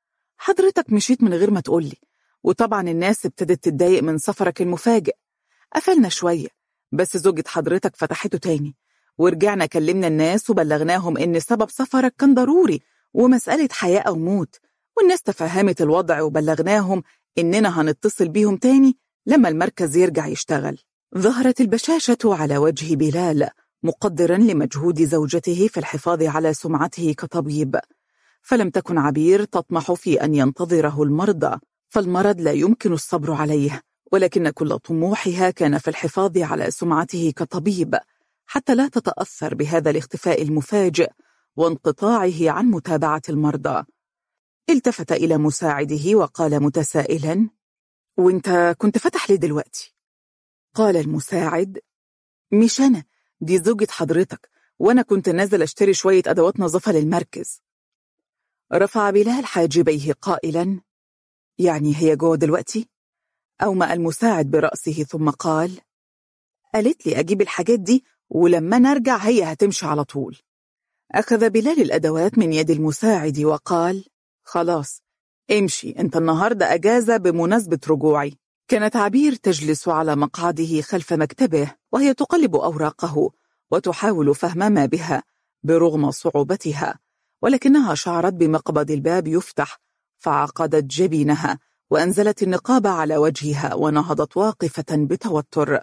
حضرتك مشيت من غير ما تقولي وطبعا الناس ابتدت تتضايق من سفرك المفاجئ قفلنا شوية بس زوجة حضرتك فتحته تاني ورجعنا كلمنا الناس وبلغناهم إن سبب سفرك كان ضروري ومسألة حياة أو موت والناس تفهمت الوضع وبلغناهم إننا هنتصل بيهم تاني لما المركز يرجع يشتغل ظهرت البشاشة على وجه بلال مقدرا لمجهود زوجته في الحفاظ على سمعته كطبيب فلم تكن عبير تطمح في أن ينتظره المرضى فالمرض لا يمكن الصبر عليه ولكن كل طموحها كان في الحفاظ على سمعته كطبيب حتى لا تتأثر بهذا الاختفاء المفاجئ وانقطاعه عن متابعة المرضى التفت إلى مساعده وقال متسائلا وانت كنت فتح لي دلوقتي قال المساعد مش أنا دي زوجة حضرتك وأنا كنت نازل أشتري شوية أدوات نظافة للمركز رفع بلال حاجبيه قائلا يعني هي جوه دلوقتي؟ أومأ المساعد برأسه ثم قال قالت لي أجيب الحاجات دي ولما نرجع هي هتمشي على طول أخذ بلال الأدوات من يد المساعد وقال خلاص امشي انت النهاردة أجازة بمناسبة رجوعي كانت عبير تجلس على مقعده خلف مكتبه وهي تقلب أوراقه وتحاول فهم ما بها برغم صعوبتها ولكنها شعرت بمقبض الباب يفتح فعقدت جبينها وأنزلت النقاب على وجهها ونهضت واقفة بتوتر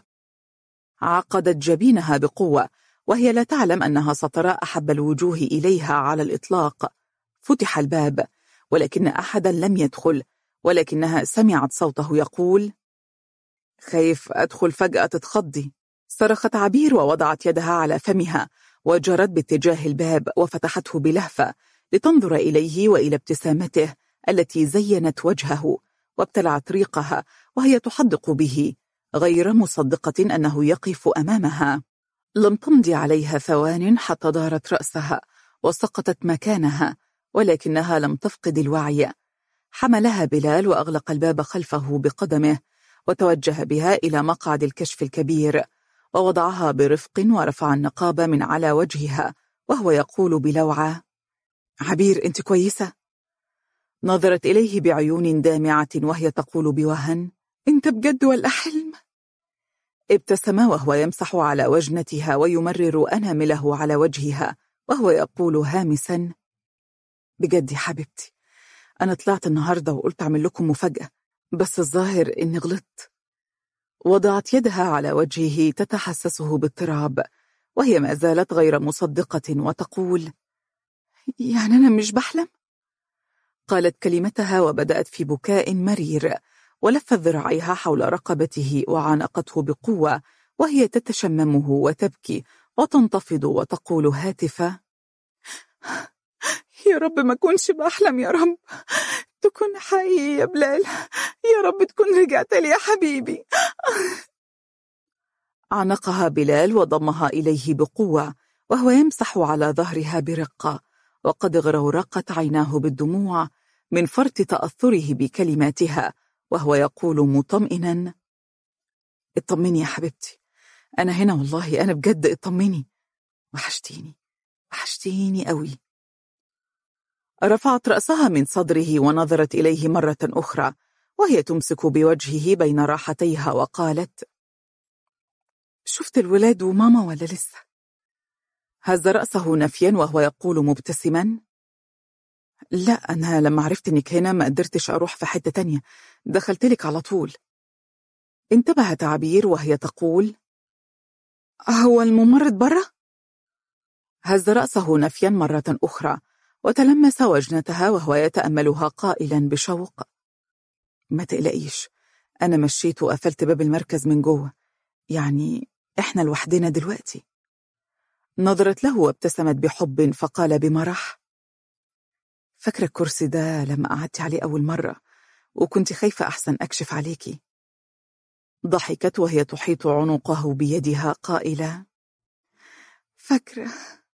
عقدت جبينها بقوة وهي لا تعلم أنها سترى أحب الوجوه إليها على الإطلاق فتح الباب ولكن أحدا لم يدخل ولكنها سمعت صوته يقول خايف أدخل فجأة تتخضي صرخت عبير ووضعت يدها على فمها وجرت باتجاه الباب وفتحته بلهفة لتنظر إليه وإلى ابتسامته التي زينت وجهه وابتلعت ريقها وهي تحدق به غير مصدقة أنه يقف أمامها لم تمضي عليها ثوان حتى دارت رأسها وسقطت مكانها ولكنها لم تفقد الوعي حملها بلال وأغلق الباب خلفه بقدمه وتوجه بها إلى مقعد الكشف الكبير ووضعها برفق ورفع النقاب من على وجهها وهو يقول بلوعة عبير أنت كويسة؟ نظرت إليه بعيون دامعة وهي تقول بوهن أنت بجد ولا حلم؟ ابتسم وهو يمسح على وجنتها ويمرر أنامله على وجهها وهو يقول هامسا بجد يا حبيبتي أنا طلعت النهاردة وقلت أعمل لكم مفاجأة بس الظاهر إني غلطت وضعت يدها على وجهه تتحسسه باضطراب وهي ما زالت غير مصدقة وتقول يعني أنا مش بحلم؟ قالت كلمتها وبدأت في بكاء مرير ولفت ذراعيها حول رقبته وعانقته بقوة وهي تتشممه وتبكي وتنتفض وتقول هاتفة يا رب ما كنش بحلم يا رب تكون حقيقي يا بلال يا رب تكون رجعت لي يا حبيبي عنقها بلال وضمها إليه بقوة وهو يمسح على ظهرها برقة وقد غرورقت عيناه بالدموع من فرط تأثره بكلماتها وهو يقول مطمئنا اطمني يا حبيبتي أنا هنا والله أنا بجد اطمني وحشتيني وحشتيني قوي رفعت رأسها من صدره ونظرت إليه مرة أخرى وهي تمسك بوجهه بين راحتيها وقالت شفت الولاد وماما ولا لسه؟ هز رأسه نفيا وهو يقول مبتسما لا أنا لما عرفت إنك هنا ما قدرتش أروح في حتة تانية دخلت لك على طول انتبهت عبير وهي تقول هو الممرض برا؟ هز رأسه نفيا مرة أخرى وتلمس وجنتها وهو يتأملها قائلا بشوق ما تقلقيش أنا مشيت وقفلت باب المركز من جوه يعني إحنا لوحدنا دلوقتي نظرت له وابتسمت بحب فقال بمرح فاكرة الكرسي ده لما قعدت عليه أول مرة وكنت خايفة أحسن أكشف عليكي ضحكت وهي تحيط عنقه بيدها قائلة فكرة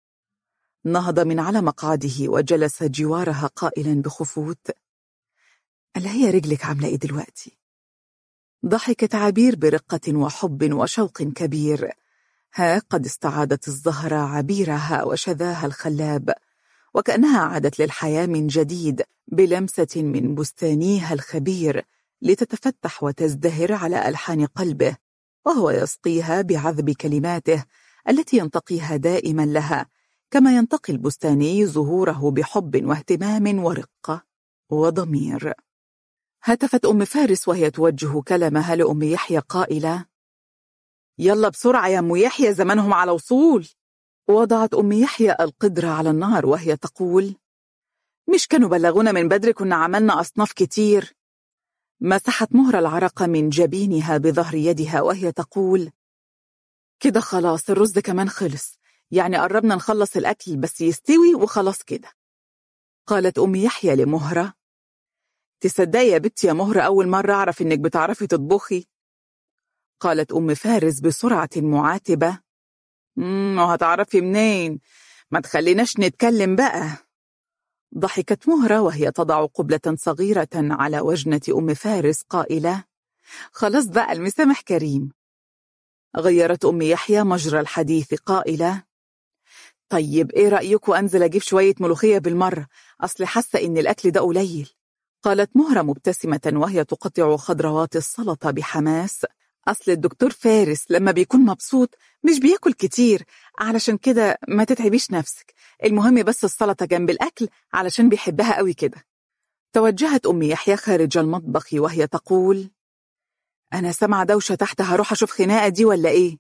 نهض من على مقعده وجلس جوارها قائلا بخفوت ألا هي رجلك عاملة إيه دلوقتي؟ ضحكت عبير برقة وحب وشوق كبير ها قد استعادت الزهرة عبيرها وشذاها الخلاب وكأنها عادت للحياة من جديد بلمسة من بستانيها الخبير لتتفتح وتزدهر على ألحان قلبه وهو يسقيها بعذب كلماته التي ينتقيها دائما لها كما ينتقي البستاني زهوره بحب واهتمام ورقة وضمير هتفت أم فارس وهي توجه كلامها لأم يحيى قائلة يلا بسرعة يا أم يحيى زمانهم على وصول وضعت أم يحيى القدرة على النار وهي تقول مش كانوا بلغونا من بدري كنا عملنا أصناف كتير مسحت مهر العرق من جبينها بظهر يدها وهي تقول كده خلاص الرز كمان خلص يعني قربنا نخلص الأكل بس يستوي وخلاص كده قالت أم يحيى لمهرة تصدقي يا بنتي يا مهرة أول مرة أعرف إنك بتعرفي تطبخي قالت أم فارس بسرعة معاتبة امم وهتعرفي منين ما تخليناش نتكلم بقى ضحكت مهرة وهي تضع قبلة صغيرة على وجنة أم فارس قائلة خلاص بقى المسامح كريم غيرت أم يحيى مجرى الحديث قائلة طيب إيه رأيك أنزل أجيب شوية ملوخية بالمرة أصل حاسة إن الأكل ده قليل قالت مهرة مبتسمة وهي تقطع خضروات السلطة بحماس أصل الدكتور فارس لما بيكون مبسوط مش بياكل كتير علشان كده ما تتعبيش نفسك المهم بس السلطة جنب الأكل علشان بيحبها قوي كده توجهت أم يحيى خارج المطبخ وهي تقول أنا سمع دوشة تحت هروح أشوف خناقة دي ولا إيه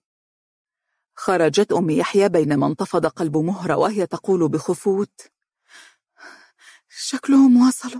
خرجت أم يحيى بينما انتفض قلب مهرة وهي تقول بخفوت شكلهم وصلوا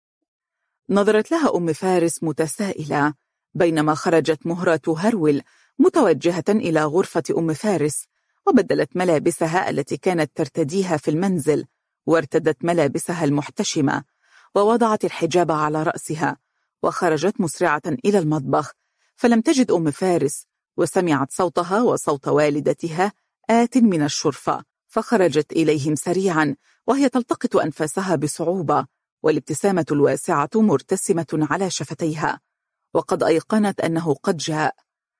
نظرت لها أم فارس متسائلة بينما خرجت مهرة تهرول متوجهة إلى غرفة أم فارس وبدلت ملابسها التي كانت ترتديها في المنزل وارتدت ملابسها المحتشمة ووضعت الحجاب على رأسها وخرجت مسرعة إلى المطبخ فلم تجد أم فارس وسمعت صوتها وصوت والدتها آت من الشرفة فخرجت إليهم سريعا وهي تلتقط أنفاسها بصعوبة والابتسامة الواسعة مرتسمة على شفتيها وقد أيقنت أنه قد جاء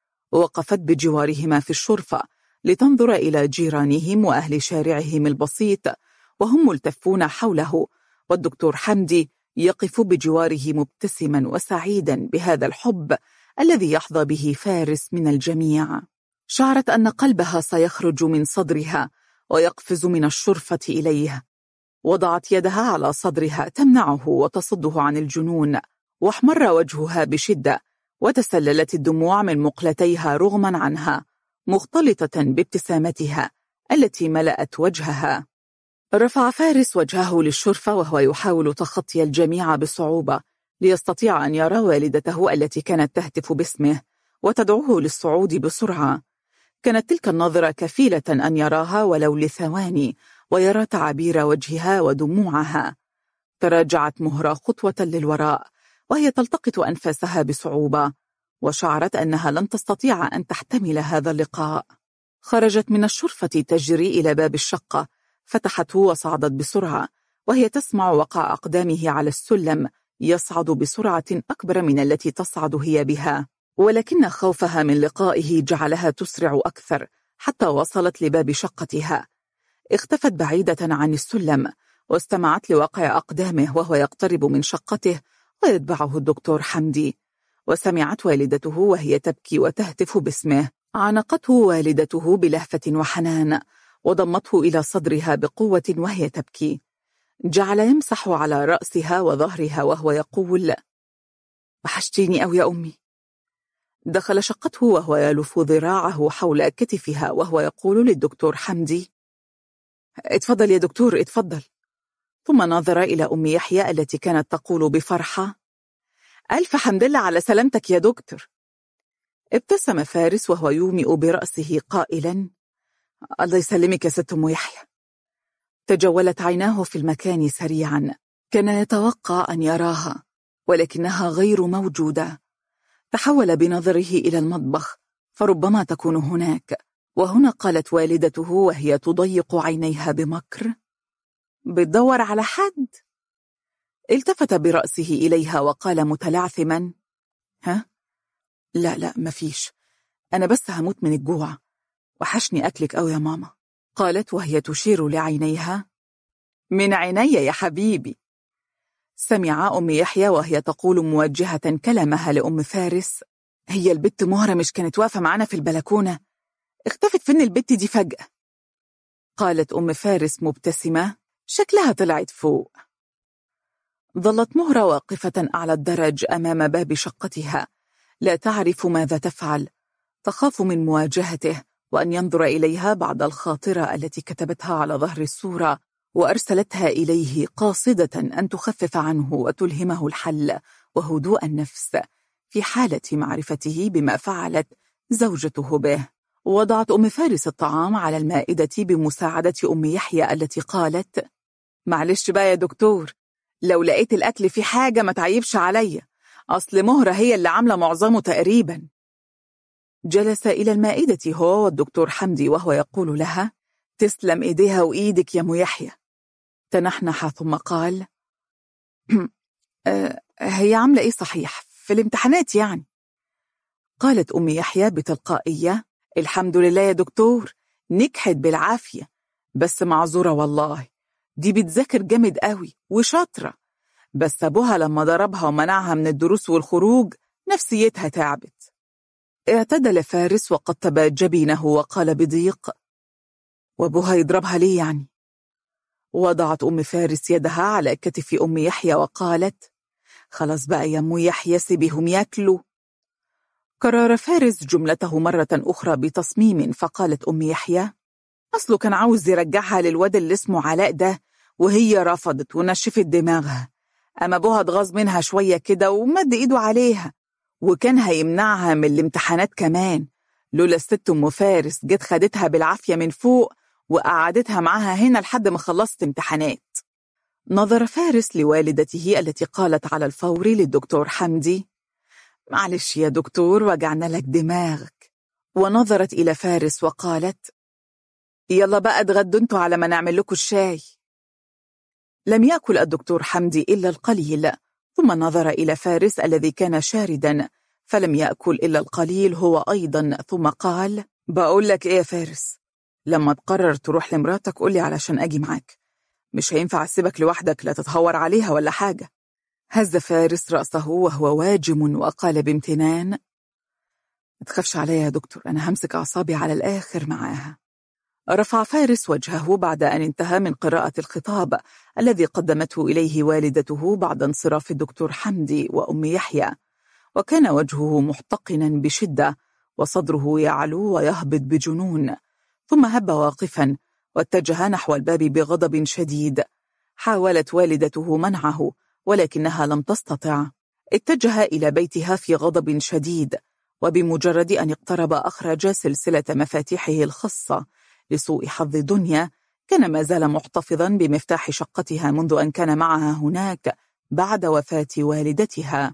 وقفت بجوارهما في الشرفة لتنظر إلى جيرانهم وأهل شارعهم البسيط وهم ملتفون حوله والدكتور حمدي يقف بجواره مبتسما وسعيدا بهذا الحب الذي يحظى به فارس من الجميع شعرت أن قلبها سيخرج من صدرها ويقفز من الشرفة إليه وضعت يدها على صدرها تمنعه وتصده عن الجنون واحمر وجهها بشدة وتسللت الدموع من مقلتيها رغما عنها مختلطة بابتسامتها التي ملأت وجهها رفع فارس وجهه للشرفة وهو يحاول تخطي الجميع بصعوبة ليستطيع أن يرى والدته التي كانت تهتف باسمه وتدعوه للصعود بسرعة كانت تلك النظرة كفيلة أن يراها ولو لثواني ويرى تعابير وجهها ودموعها تراجعت مهرة خطوة للوراء وهي تلتقط أنفاسها بصعوبة وشعرت أنها لن تستطيع أن تحتمل هذا اللقاء خرجت من الشرفة تجري إلى باب الشقة فتحته وصعدت بسرعة وهي تسمع وقع أقدامه على السلم يصعد بسرعة أكبر من التي تصعد هي بها ولكن خوفها من لقائه جعلها تسرع أكثر حتى وصلت لباب شقتها اختفت بعيدة عن السلم واستمعت لوقع أقدامه وهو يقترب من شقته ويتبعه الدكتور حمدي وسمعت والدته وهي تبكي وتهتف باسمه عانقته والدته بلهفة وحنان وضمته إلى صدرها بقوة وهي تبكي جعل يمسح على رأسها وظهرها وهو يقول وحشتيني أو يا أمي دخل شقته وهو يلف ذراعه حول كتفها وهو يقول للدكتور حمدي اتفضل يا دكتور اتفضل ثم نظر إلى أم يحيى التي كانت تقول بفرحة ألف حمد لله على سلامتك يا دكتور ابتسم فارس وهو يومئ برأسه قائلا الله يسلمك يا ست أم يحيى تجولت عيناه في المكان سريعا كان يتوقع أن يراها ولكنها غير موجودة تحول بنظره إلى المطبخ فربما تكون هناك وهنا قالت والدته وهي تضيق عينيها بمكر بتدور على حد التفت برأسه إليها وقال متلعثما ها؟ لا لا مفيش أنا بس هموت من الجوع وحشني أكلك أو يا ماما قالت وهي تشير لعينيها من عيني يا حبيبي سمع أم يحيى وهي تقول موجهة كلامها لأم فارس هي البت مهرة مش كانت واقفة معانا في البلكونة اختفت فين البت دي فجأة قالت أم فارس مبتسمة شكلها طلعت فوق ظلت مهرة واقفة على الدرج أمام باب شقتها لا تعرف ماذا تفعل تخاف من مواجهته وأن ينظر إليها بعد الخاطرة التي كتبتها على ظهر الصورة وأرسلتها إليه قاصدة أن تخفف عنه وتلهمه الحل وهدوء النفس في حالة معرفته بما فعلت زوجته به وضعت أم فارس الطعام على المائدة بمساعدة أم يحيى التي قالت معلش بقى يا دكتور لو لقيت الأكل في حاجة ما تعيبش عليا أصل مهرة هي اللي عاملة معظمه تقريبا جلس إلى المائدة هو والدكتور حمدي وهو يقول لها تسلم إيديها وإيدك يا ميحيى تنحنح ثم قال أه هي عاملة إيه صحيح في الامتحانات يعني قالت أم يحيى بتلقائية الحمد لله يا دكتور نجحت بالعافية بس معذورة والله دي بتذاكر جامد قوي وشاطرة بس أبوها لما ضربها ومنعها من الدروس والخروج نفسيتها تعبت اعتدل فارس وقطب جبينه وقال بضيق وابوها يضربها ليه يعني وضعت أم فارس يدها على كتف أم يحيى وقالت خلاص بقى يا أم يحيى سيبيهم ياكلوا كرر فارس جملته مرة أخرى بتصميم فقالت أم يحيى أصله كان عاوز يرجعها للواد اللي اسمه علاء ده وهي رفضت ونشفت دماغها أما أبوها اتغاظ منها شوية كده ومد إيده عليها وكان هيمنعها من الامتحانات كمان لولا الست أم فارس جت خدتها بالعافية من فوق وقعدتها معاها هنا لحد ما خلصت امتحانات نظر فارس لوالدته التي قالت على الفور للدكتور حمدي معلش يا دكتور وجعنا لك دماغك ونظرت إلى فارس وقالت يلا بقى اتغدوا انتوا على ما نعمل لكم الشاي لم يأكل الدكتور حمدي إلا القليل ثم نظر إلى فارس الذي كان شاردا فلم يأكل إلا القليل هو أيضا ثم قال بقول لك إيه يا فارس لما تقرر تروح لمراتك قولي علشان أجي معاك مش هينفع أسيبك لوحدك لا تتهور عليها ولا حاجة هز فارس رأسه وهو واجم وقال بامتنان ما تخافش عليا يا دكتور أنا همسك أعصابي على الآخر معاها رفع فارس وجهه بعد أن انتهى من قراءة الخطاب الذي قدمته إليه والدته بعد انصراف الدكتور حمدي وأم يحيى وكان وجهه محتقنا بشدة وصدره يعلو ويهبط بجنون ثم هب واقفا واتجه نحو الباب بغضب شديد حاولت والدته منعه ولكنها لم تستطع اتجه إلى بيتها في غضب شديد وبمجرد أن اقترب أخرج سلسلة مفاتيحه الخاصة لسوء حظ دنيا كان ما زال محتفظا بمفتاح شقتها منذ أن كان معها هناك بعد وفاة والدتها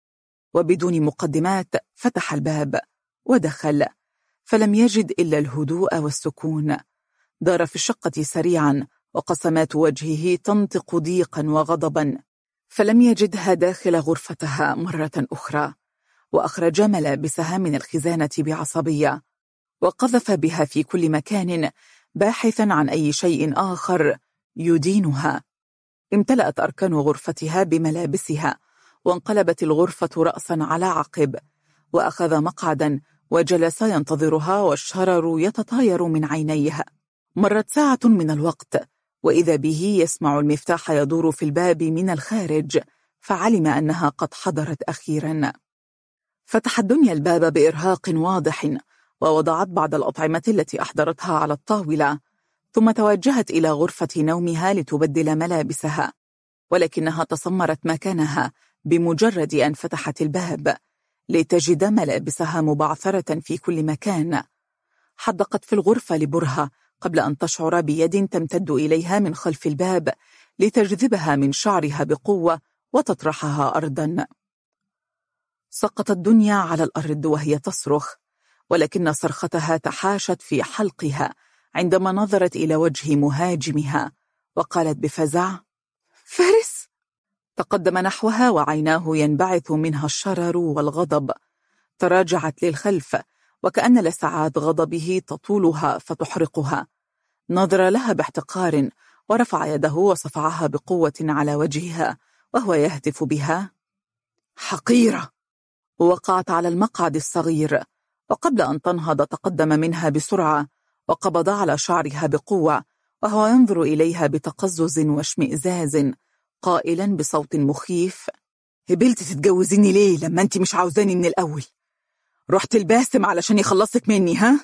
وبدون مقدمات فتح الباب ودخل فلم يجد إلا الهدوء والسكون دار في الشقة سريعا وقسمات وجهه تنطق ضيقا وغضبا فلم يجدها داخل غرفتها مرة أخرى وأخرج ملابسها من الخزانة بعصبية وقذف بها في كل مكان باحثا عن أي شيء آخر يدينها امتلأت أركان غرفتها بملابسها وانقلبت الغرفة رأسا على عقب وأخذ مقعدا وجلس ينتظرها والشرر يتطاير من عينيها مرت ساعة من الوقت وإذا به يسمع المفتاح يدور في الباب من الخارج فعلم أنها قد حضرت أخيرا فتحت دنيا الباب بإرهاق واضح ووضعت بعض الأطعمة التي أحضرتها على الطاولة ثم توجهت إلى غرفة نومها لتبدل ملابسها ولكنها تصمرت مكانها بمجرد أن فتحت الباب لتجد ملابسها مبعثرة في كل مكان حدقت في الغرفة لبرهة قبل أن تشعر بيد تمتد إليها من خلف الباب لتجذبها من شعرها بقوة وتطرحها أرضا سقطت الدنيا على الأرض وهي تصرخ ولكن صرختها تحاشت في حلقها عندما نظرت إلى وجه مهاجمها وقالت بفزع فارس تقدم نحوها وعيناه ينبعث منها الشرر والغضب تراجعت للخلف وكأن لسعات غضبه تطولها فتحرقها نظر لها باحتقار ورفع يده وصفعها بقوة على وجهها وهو يهتف بها حقيرة وقعت على المقعد الصغير وقبل أن تنهض تقدم منها بسرعة وقبض على شعرها بقوة وهو ينظر إليها بتقزز واشمئزاز قائلا بصوت مخيف هبلت تتجوزيني ليه لما انت مش عاوزاني من الأول رحت الباسم علشان يخلصك مني ها؟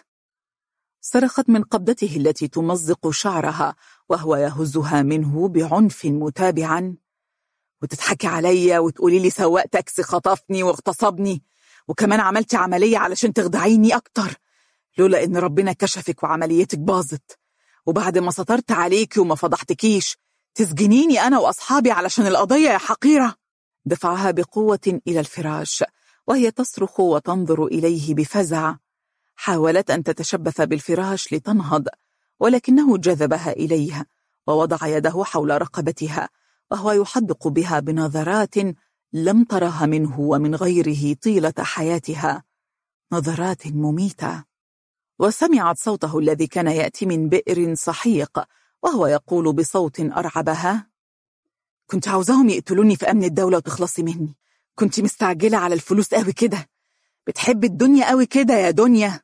صرخت من قبضته التي تمزق شعرها وهو يهزها منه بعنف متابعا وتضحكي عليا وتقولي لي سواق تاكسي خطفني واغتصبني وكمان عملتي عملية علشان تخدعيني أكتر لولا إن ربنا كشفك وعمليتك باظت وبعد ما سطرت عليكي وما فضحتكيش تسجنيني أنا وأصحابي علشان القضية يا حقيرة دفعها بقوة إلى الفراش وهي تصرخ وتنظر إليه بفزع حاولت أن تتشبث بالفراش لتنهض ولكنه جذبها إليه ووضع يده حول رقبتها وهو يحدق بها بنظرات لم ترها منه ومن غيره طيلة حياتها نظرات مميتة وسمعت صوته الذي كان يأتي من بئر صحيق وهو يقول بصوت أرعبها كنت عاوزاهم يقتلوني في أمن الدولة وتخلصي مني كنت مستعجلة على الفلوس قوي كده بتحب الدنيا قوي كده يا دنيا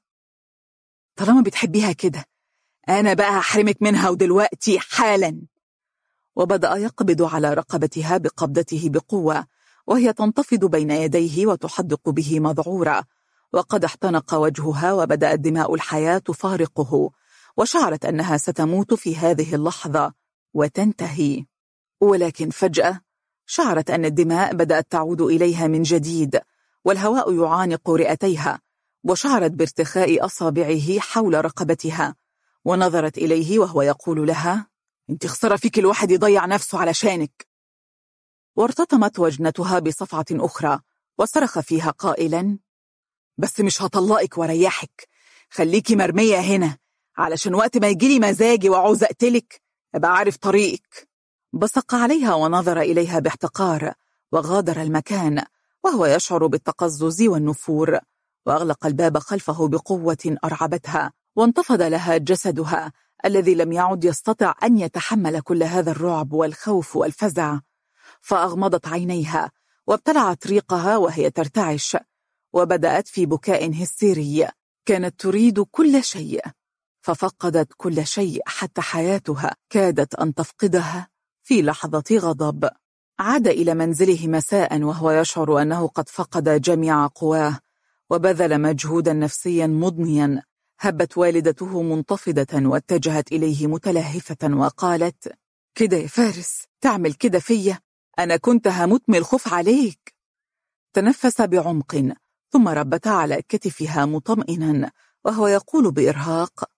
طالما بتحبيها كده أنا بقى هحرمك منها ودلوقتي حالا وبدأ يقبض على رقبتها بقبضته بقوة وهي تنتفض بين يديه وتحدق به مذعورة وقد احتنق وجهها وبدأت دماء الحياة تفارقه وشعرت أنها ستموت في هذه اللحظة وتنتهي ولكن فجأة شعرت أن الدماء بدأت تعود إليها من جديد والهواء يعانق رئتيها وشعرت بارتخاء أصابعه حول رقبتها ونظرت إليه وهو يقول لها انت خسارة فيك الواحد يضيع نفسه علشانك وارتطمت وجنتها بصفعة أخرى وصرخ فيها قائلا بس مش هطلقك وريحك خليكي مرمية هنا علشان وقت ما يجيلي مزاجي وعوز أقتلك أبقى عارف طريقك بصق عليها ونظر إليها باحتقار وغادر المكان وهو يشعر بالتقزز والنفور وأغلق الباب خلفه بقوة أرعبتها وانتفض لها جسدها الذي لم يعد يستطع أن يتحمل كل هذا الرعب والخوف والفزع فأغمضت عينيها وابتلعت ريقها وهي ترتعش وبدأت في بكاء هستيري كانت تريد كل شيء ففقدت كل شيء حتى حياتها كادت أن تفقدها في لحظة غضب عاد إلى منزله مساء وهو يشعر أنه قد فقد جميع قواه وبذل مجهودا نفسيا مضنيا هبت والدته منتفضة واتجهت إليه متلهفة وقالت كده يا فارس تعمل كده فيا أنا كنت هموت من الخوف عليك تنفس بعمق ثم ربت على كتفها مطمئنا وهو يقول بإرهاق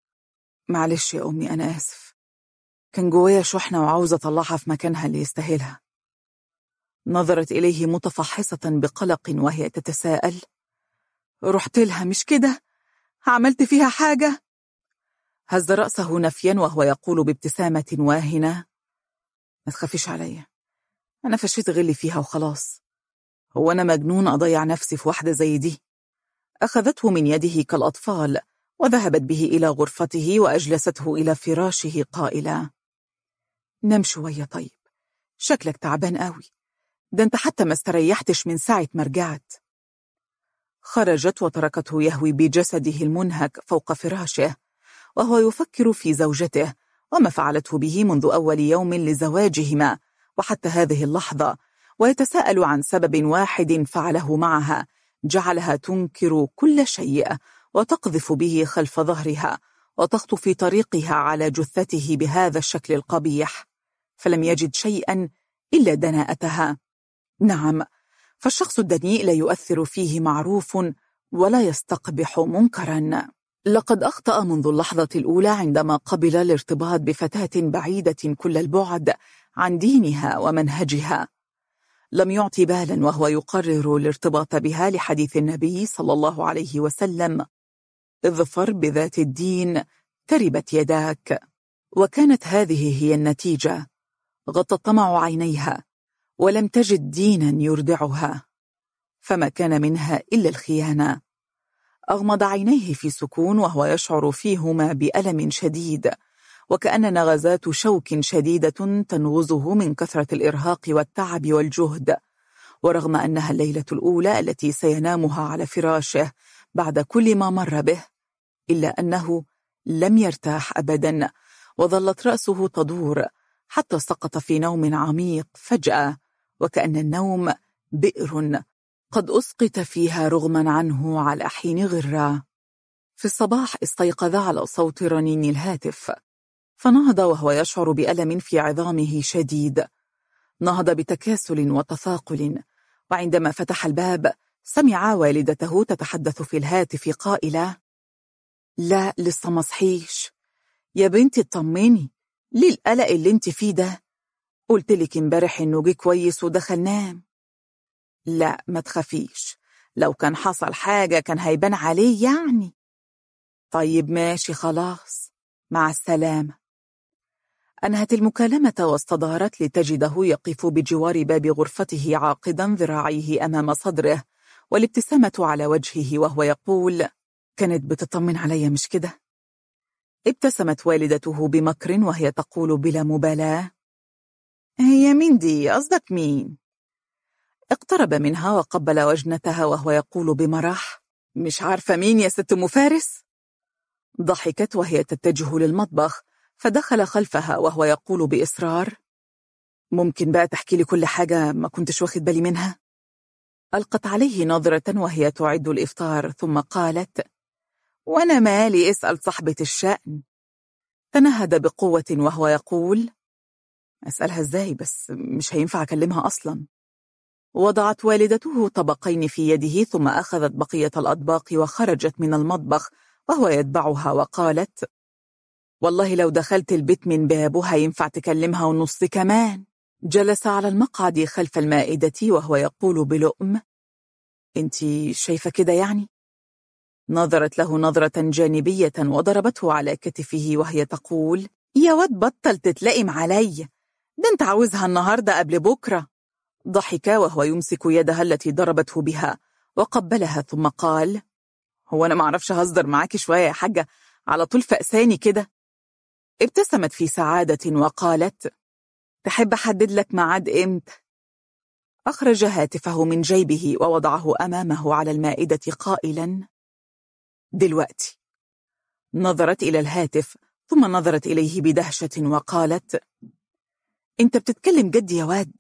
معلش يا أمي أنا آسف كان جوايا شحنة وعاوزة أطلعها في مكانها اللي يستاهلها نظرت إليه متفحصة بقلق وهي تتساءل رحت لها مش كده عملت فيها حاجة هز رأسه نفيا وهو يقول بابتسامة واهنة ما تخافيش عليا أنا فشيت غلي فيها وخلاص هو أنا مجنون أضيع نفسي في واحدة زي دي أخذته من يده كالأطفال وذهبت به إلى غرفته وأجلسته إلى فراشه قائلة نم شوية طيب شكلك تعبان قوي ده انت حتى ما استريحتش من ساعة ما رجعت خرجت وتركته يهوي بجسده المنهك فوق فراشه وهو يفكر في زوجته وما فعلته به منذ أول يوم لزواجهما وحتى هذه اللحظة ويتساءل عن سبب واحد فعله معها جعلها تنكر كل شيء وتقذف به خلف ظهرها وتخطو في طريقها على جثته بهذا الشكل القبيح فلم يجد شيئا إلا دناءتها نعم فالشخص الدنيء لا يؤثر فيه معروف ولا يستقبح منكرا لقد أخطأ منذ اللحظة الأولى عندما قبل الارتباط بفتاة بعيدة كل البعد عن دينها ومنهجها لم يعطي بالا وهو يقرر الارتباط بها لحديث النبي صلى الله عليه وسلم اظفر بذات الدين تربت يداك وكانت هذه هي النتيجة غطى الطمع عينيها ولم تجد دينا يردعها فما كان منها إلا الخيانة أغمض عينيه في سكون وهو يشعر فيهما بألم شديد وكأن نغزات شوك شديدة تنغزه من كثرة الإرهاق والتعب والجهد ورغم أنها الليلة الأولى التي سينامها على فراشه بعد كل ما مر به إلا أنه لم يرتاح أبدا وظلت رأسه تدور حتى سقط في نوم عميق فجأة وكأن النوم بئر قد أسقط فيها رغما عنه على حين غرة في الصباح استيقظ على صوت رنين الهاتف فنهض وهو يشعر بألم في عظامه شديد نهض بتكاسل وتثاقل وعندما فتح الباب سمع والدته تتحدث في الهاتف قائلة لا لسه مصحيش يا بنتي اطمني ليه القلق اللي انت فيه ده قلت لك امبارح انه جه كويس ودخل نام لا ما تخافيش لو كان حصل حاجة كان هيبان عليه يعني طيب ماشي خلاص مع السلامة أنهت المكالمة واستدارت لتجده يقف بجوار باب غرفته عاقدا ذراعيه أمام صدره والابتسامة على وجهه وهو يقول كانت بتطمن علي مش كده؟ ابتسمت والدته بمكر وهي تقول بلا مبالاة هي مين دي؟ قصدك مين؟ اقترب منها وقبل وجنتها وهو يقول بمرح مش عارفة مين يا ست مفارس؟ ضحكت وهي تتجه للمطبخ فدخل خلفها وهو يقول بإصرار ممكن بقى تحكي لي كل حاجة ما كنتش واخد بالي منها؟ ألقت عليه نظرة وهي تعد الإفطار ثم قالت وأنا مالي اسأل صاحبة الشأن تنهد بقوة وهو يقول أسألها إزاي بس مش هينفع أكلمها أصلا وضعت والدته طبقين في يده ثم أخذت بقية الأطباق وخرجت من المطبخ وهو يتبعها وقالت والله لو دخلت البيت من بابه هينفع تكلمها ونص كمان جلس على المقعد خلف المائدة وهو يقول بلؤم انتي شايفة كده يعني؟ نظرت له نظرة جانبية وضربته على كتفه وهي تقول يا واد بطل تتلائم علي ده انت عاوزها النهاردة قبل بكرة ضحك وهو يمسك يدها التي ضربته بها وقبلها ثم قال هو أنا معرفش هزدر معاكي شوية يا حاجة على طول فأساني كده ابتسمت في سعادة وقالت تحب أحدد لك معاد إمتى أخرج هاتفه من جيبه ووضعه أمامه على المائدة قائلا دلوقتي نظرت إلى الهاتف ثم نظرت إليه بدهشة وقالت أنت بتتكلم جد يا واد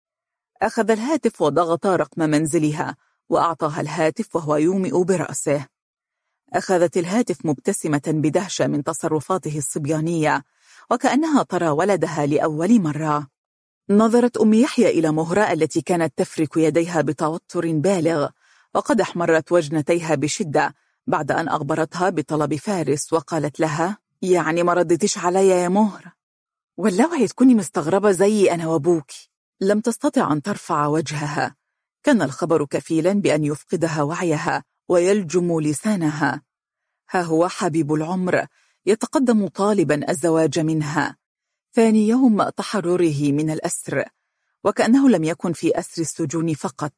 أخذ الهاتف وضغط رقم منزلها وأعطاها الهاتف وهو يومئ برأسه أخذت الهاتف مبتسمة بدهشة من تصرفاته الصبيانية وكأنها ترى ولدها لأول مرة نظرت أم يحيى إلى مهرة التي كانت تفرك يديها بتوتر بالغ وقد احمرت وجنتيها بشدة بعد أن أخبرتها بطلب فارس وقالت لها يعني ما ردتش عليا يا مهرة ولا وهي تكوني مستغربة زي أنا وابوكي لم تستطع أن ترفع وجهها كان الخبر كفيلا بأن يفقدها وعيها ويلجم لسانها ها هو حبيب العمر يتقدم طالبا الزواج منها ثاني يوم تحرره من الأسر وكأنه لم يكن في أسر السجون فقط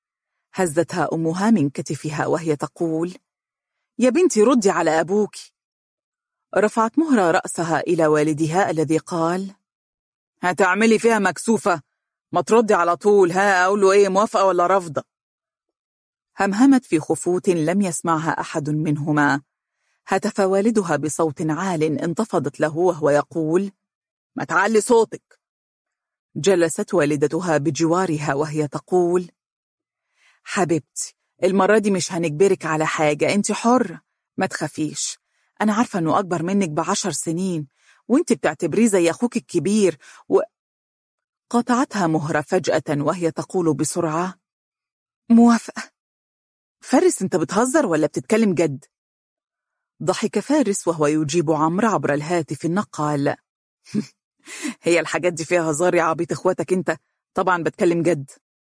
هزتها أمها من كتفها وهي تقول يا بنتي ردي على أبوك رفعت مهرة رأسها إلى والدها الذي قال هتعملي فيها مكسوفة ما تردي على طول ها أقول له إيه موافقة ولا رفضة همهمت في خفوت لم يسمعها أحد منهما هتف والدها بصوت عال انتفضت له وهو يقول ما تعلي صوتك جلست والدتها بجوارها وهي تقول حبيبتي المرة دي مش هنجبرك على حاجة انت حرة ما تخافيش أنا عارفة أنه أكبر منك بعشر سنين وانت بتعتبريه زي أخوك الكبير و... قاطعتها مهرة فجأة وهي تقول بسرعة موافقة فارس انت بتهزر ولا بتتكلم جد؟ ضحك فارس وهو يجيب عمرو عبر الهاتف النقال هي الحاجات دي فيها هزار يا عبيط اخواتك انت طبعا بتكلم جد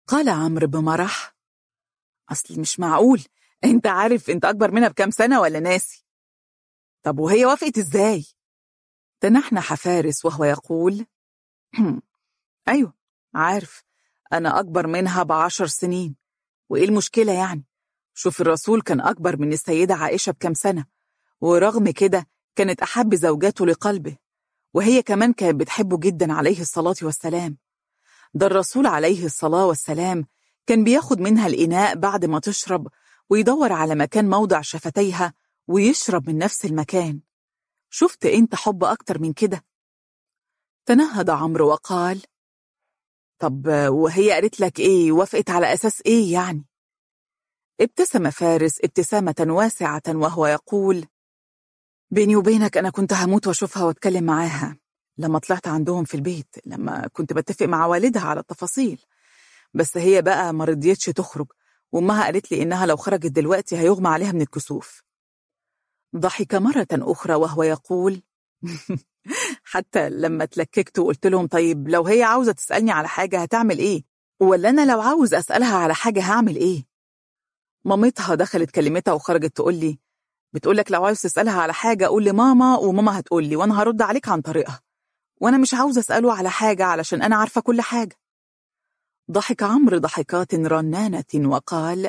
قال عمرو بمرح أصل مش معقول أنت عارف أنت أكبر منها بكام سنة ولا ناسي طب وهي وافقت إزاي؟ تنحنح فارس وهو يقول أيوة عارف أنا أكبر منها بعشر سنين وإيه المشكلة يعني؟ شوف الرسول كان أكبر من السيدة عائشة بكام سنة ورغم كده كانت أحب زوجاته لقلبه وهي كمان كانت بتحبه جدا عليه الصلاة والسلام ده الرسول عليه الصلاة والسلام كان بياخد منها الإناء بعد ما تشرب ويدور على مكان موضع شفتيها ويشرب من نفس المكان شفت انت حب أكتر من كده تنهد عمرو وقال طب وهي قالت لك ايه وافقت على أساس ايه يعني ابتسم فارس ابتسامة واسعة وهو يقول بيني وبينك أنا كنت هموت وأشوفها وأتكلم معاها لما طلعت عندهم في البيت لما كنت بتفق مع والدها على التفاصيل بس هي بقى ما رضيتش تخرج وأمها قالت لي إنها لو خرجت دلوقتي هيغمى عليها من الكسوف ضحك مرة أخرى وهو يقول حتى لما تلككت وقلت لهم طيب لو هي عاوزة تسألني على حاجة هتعمل إيه ولا أنا لو عاوز أسألها على حاجة هعمل إيه مامتها دخلت كلمتها وخرجت تقول لي بتقولك لو عاوز تسألها على حاجة قول لماما وماما هتقول لي وأنا هرد عليك عن طريقها وأنا مش عاوز أسأله على حاجة علشان أنا عارفة كل حاجة ضحك عمرو ضحكات رنانة وقال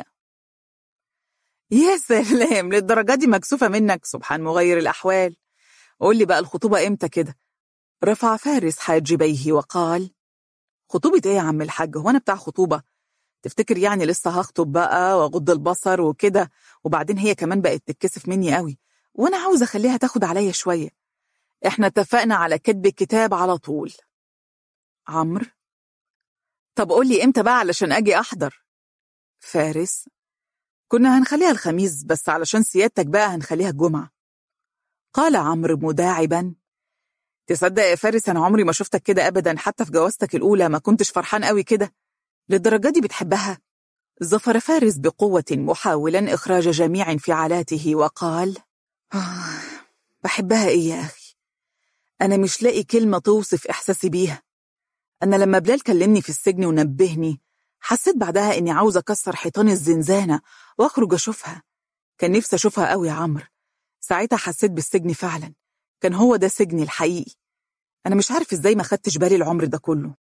يا سلام للدرجة دي مكسوفة منك سبحان مغير الأحوال قول لي بقى الخطوبة إمتى كده رفع فارس حاجبيه وقال خطوبة إيه يا عم الحاج هو أنا بتاع خطوبة تفتكر يعني لسه هخطب بقى واغض البصر وكده وبعدين هي كمان بقت تتكسف مني قوي وانا عاوزه اخليها تاخد عليا شويه احنا اتفقنا على كتب الكتاب على طول عمرو طب قول لي امتى بقى علشان اجي احضر فارس كنا هنخليها الخميس بس علشان سيادتك بقى هنخليها الجمعه قال عمرو مداعبا تصدق يا فارس انا عمري ما شفتك كده ابدا حتى في جوازتك الاولى ما كنتش فرحان قوي كده للدرجة دي بتحبها؟ ظفر فارس بقوة محاولا إخراج جميع انفعالاته وقال آه بحبها إيه يا أخي أنا مش لاقي كلمة توصف إحساسي بيها أنا لما بلال كلمني في السجن ونبهني حسيت بعدها إني عاوزة أكسر حيطان الزنزانة وأخرج أشوفها كان نفسي أشوفها قوي يا عمرو ساعتها حسيت بالسجن فعلا كان هو ده سجني الحقيقي أنا مش عارف إزاي ما خدتش بالي العمر ده كله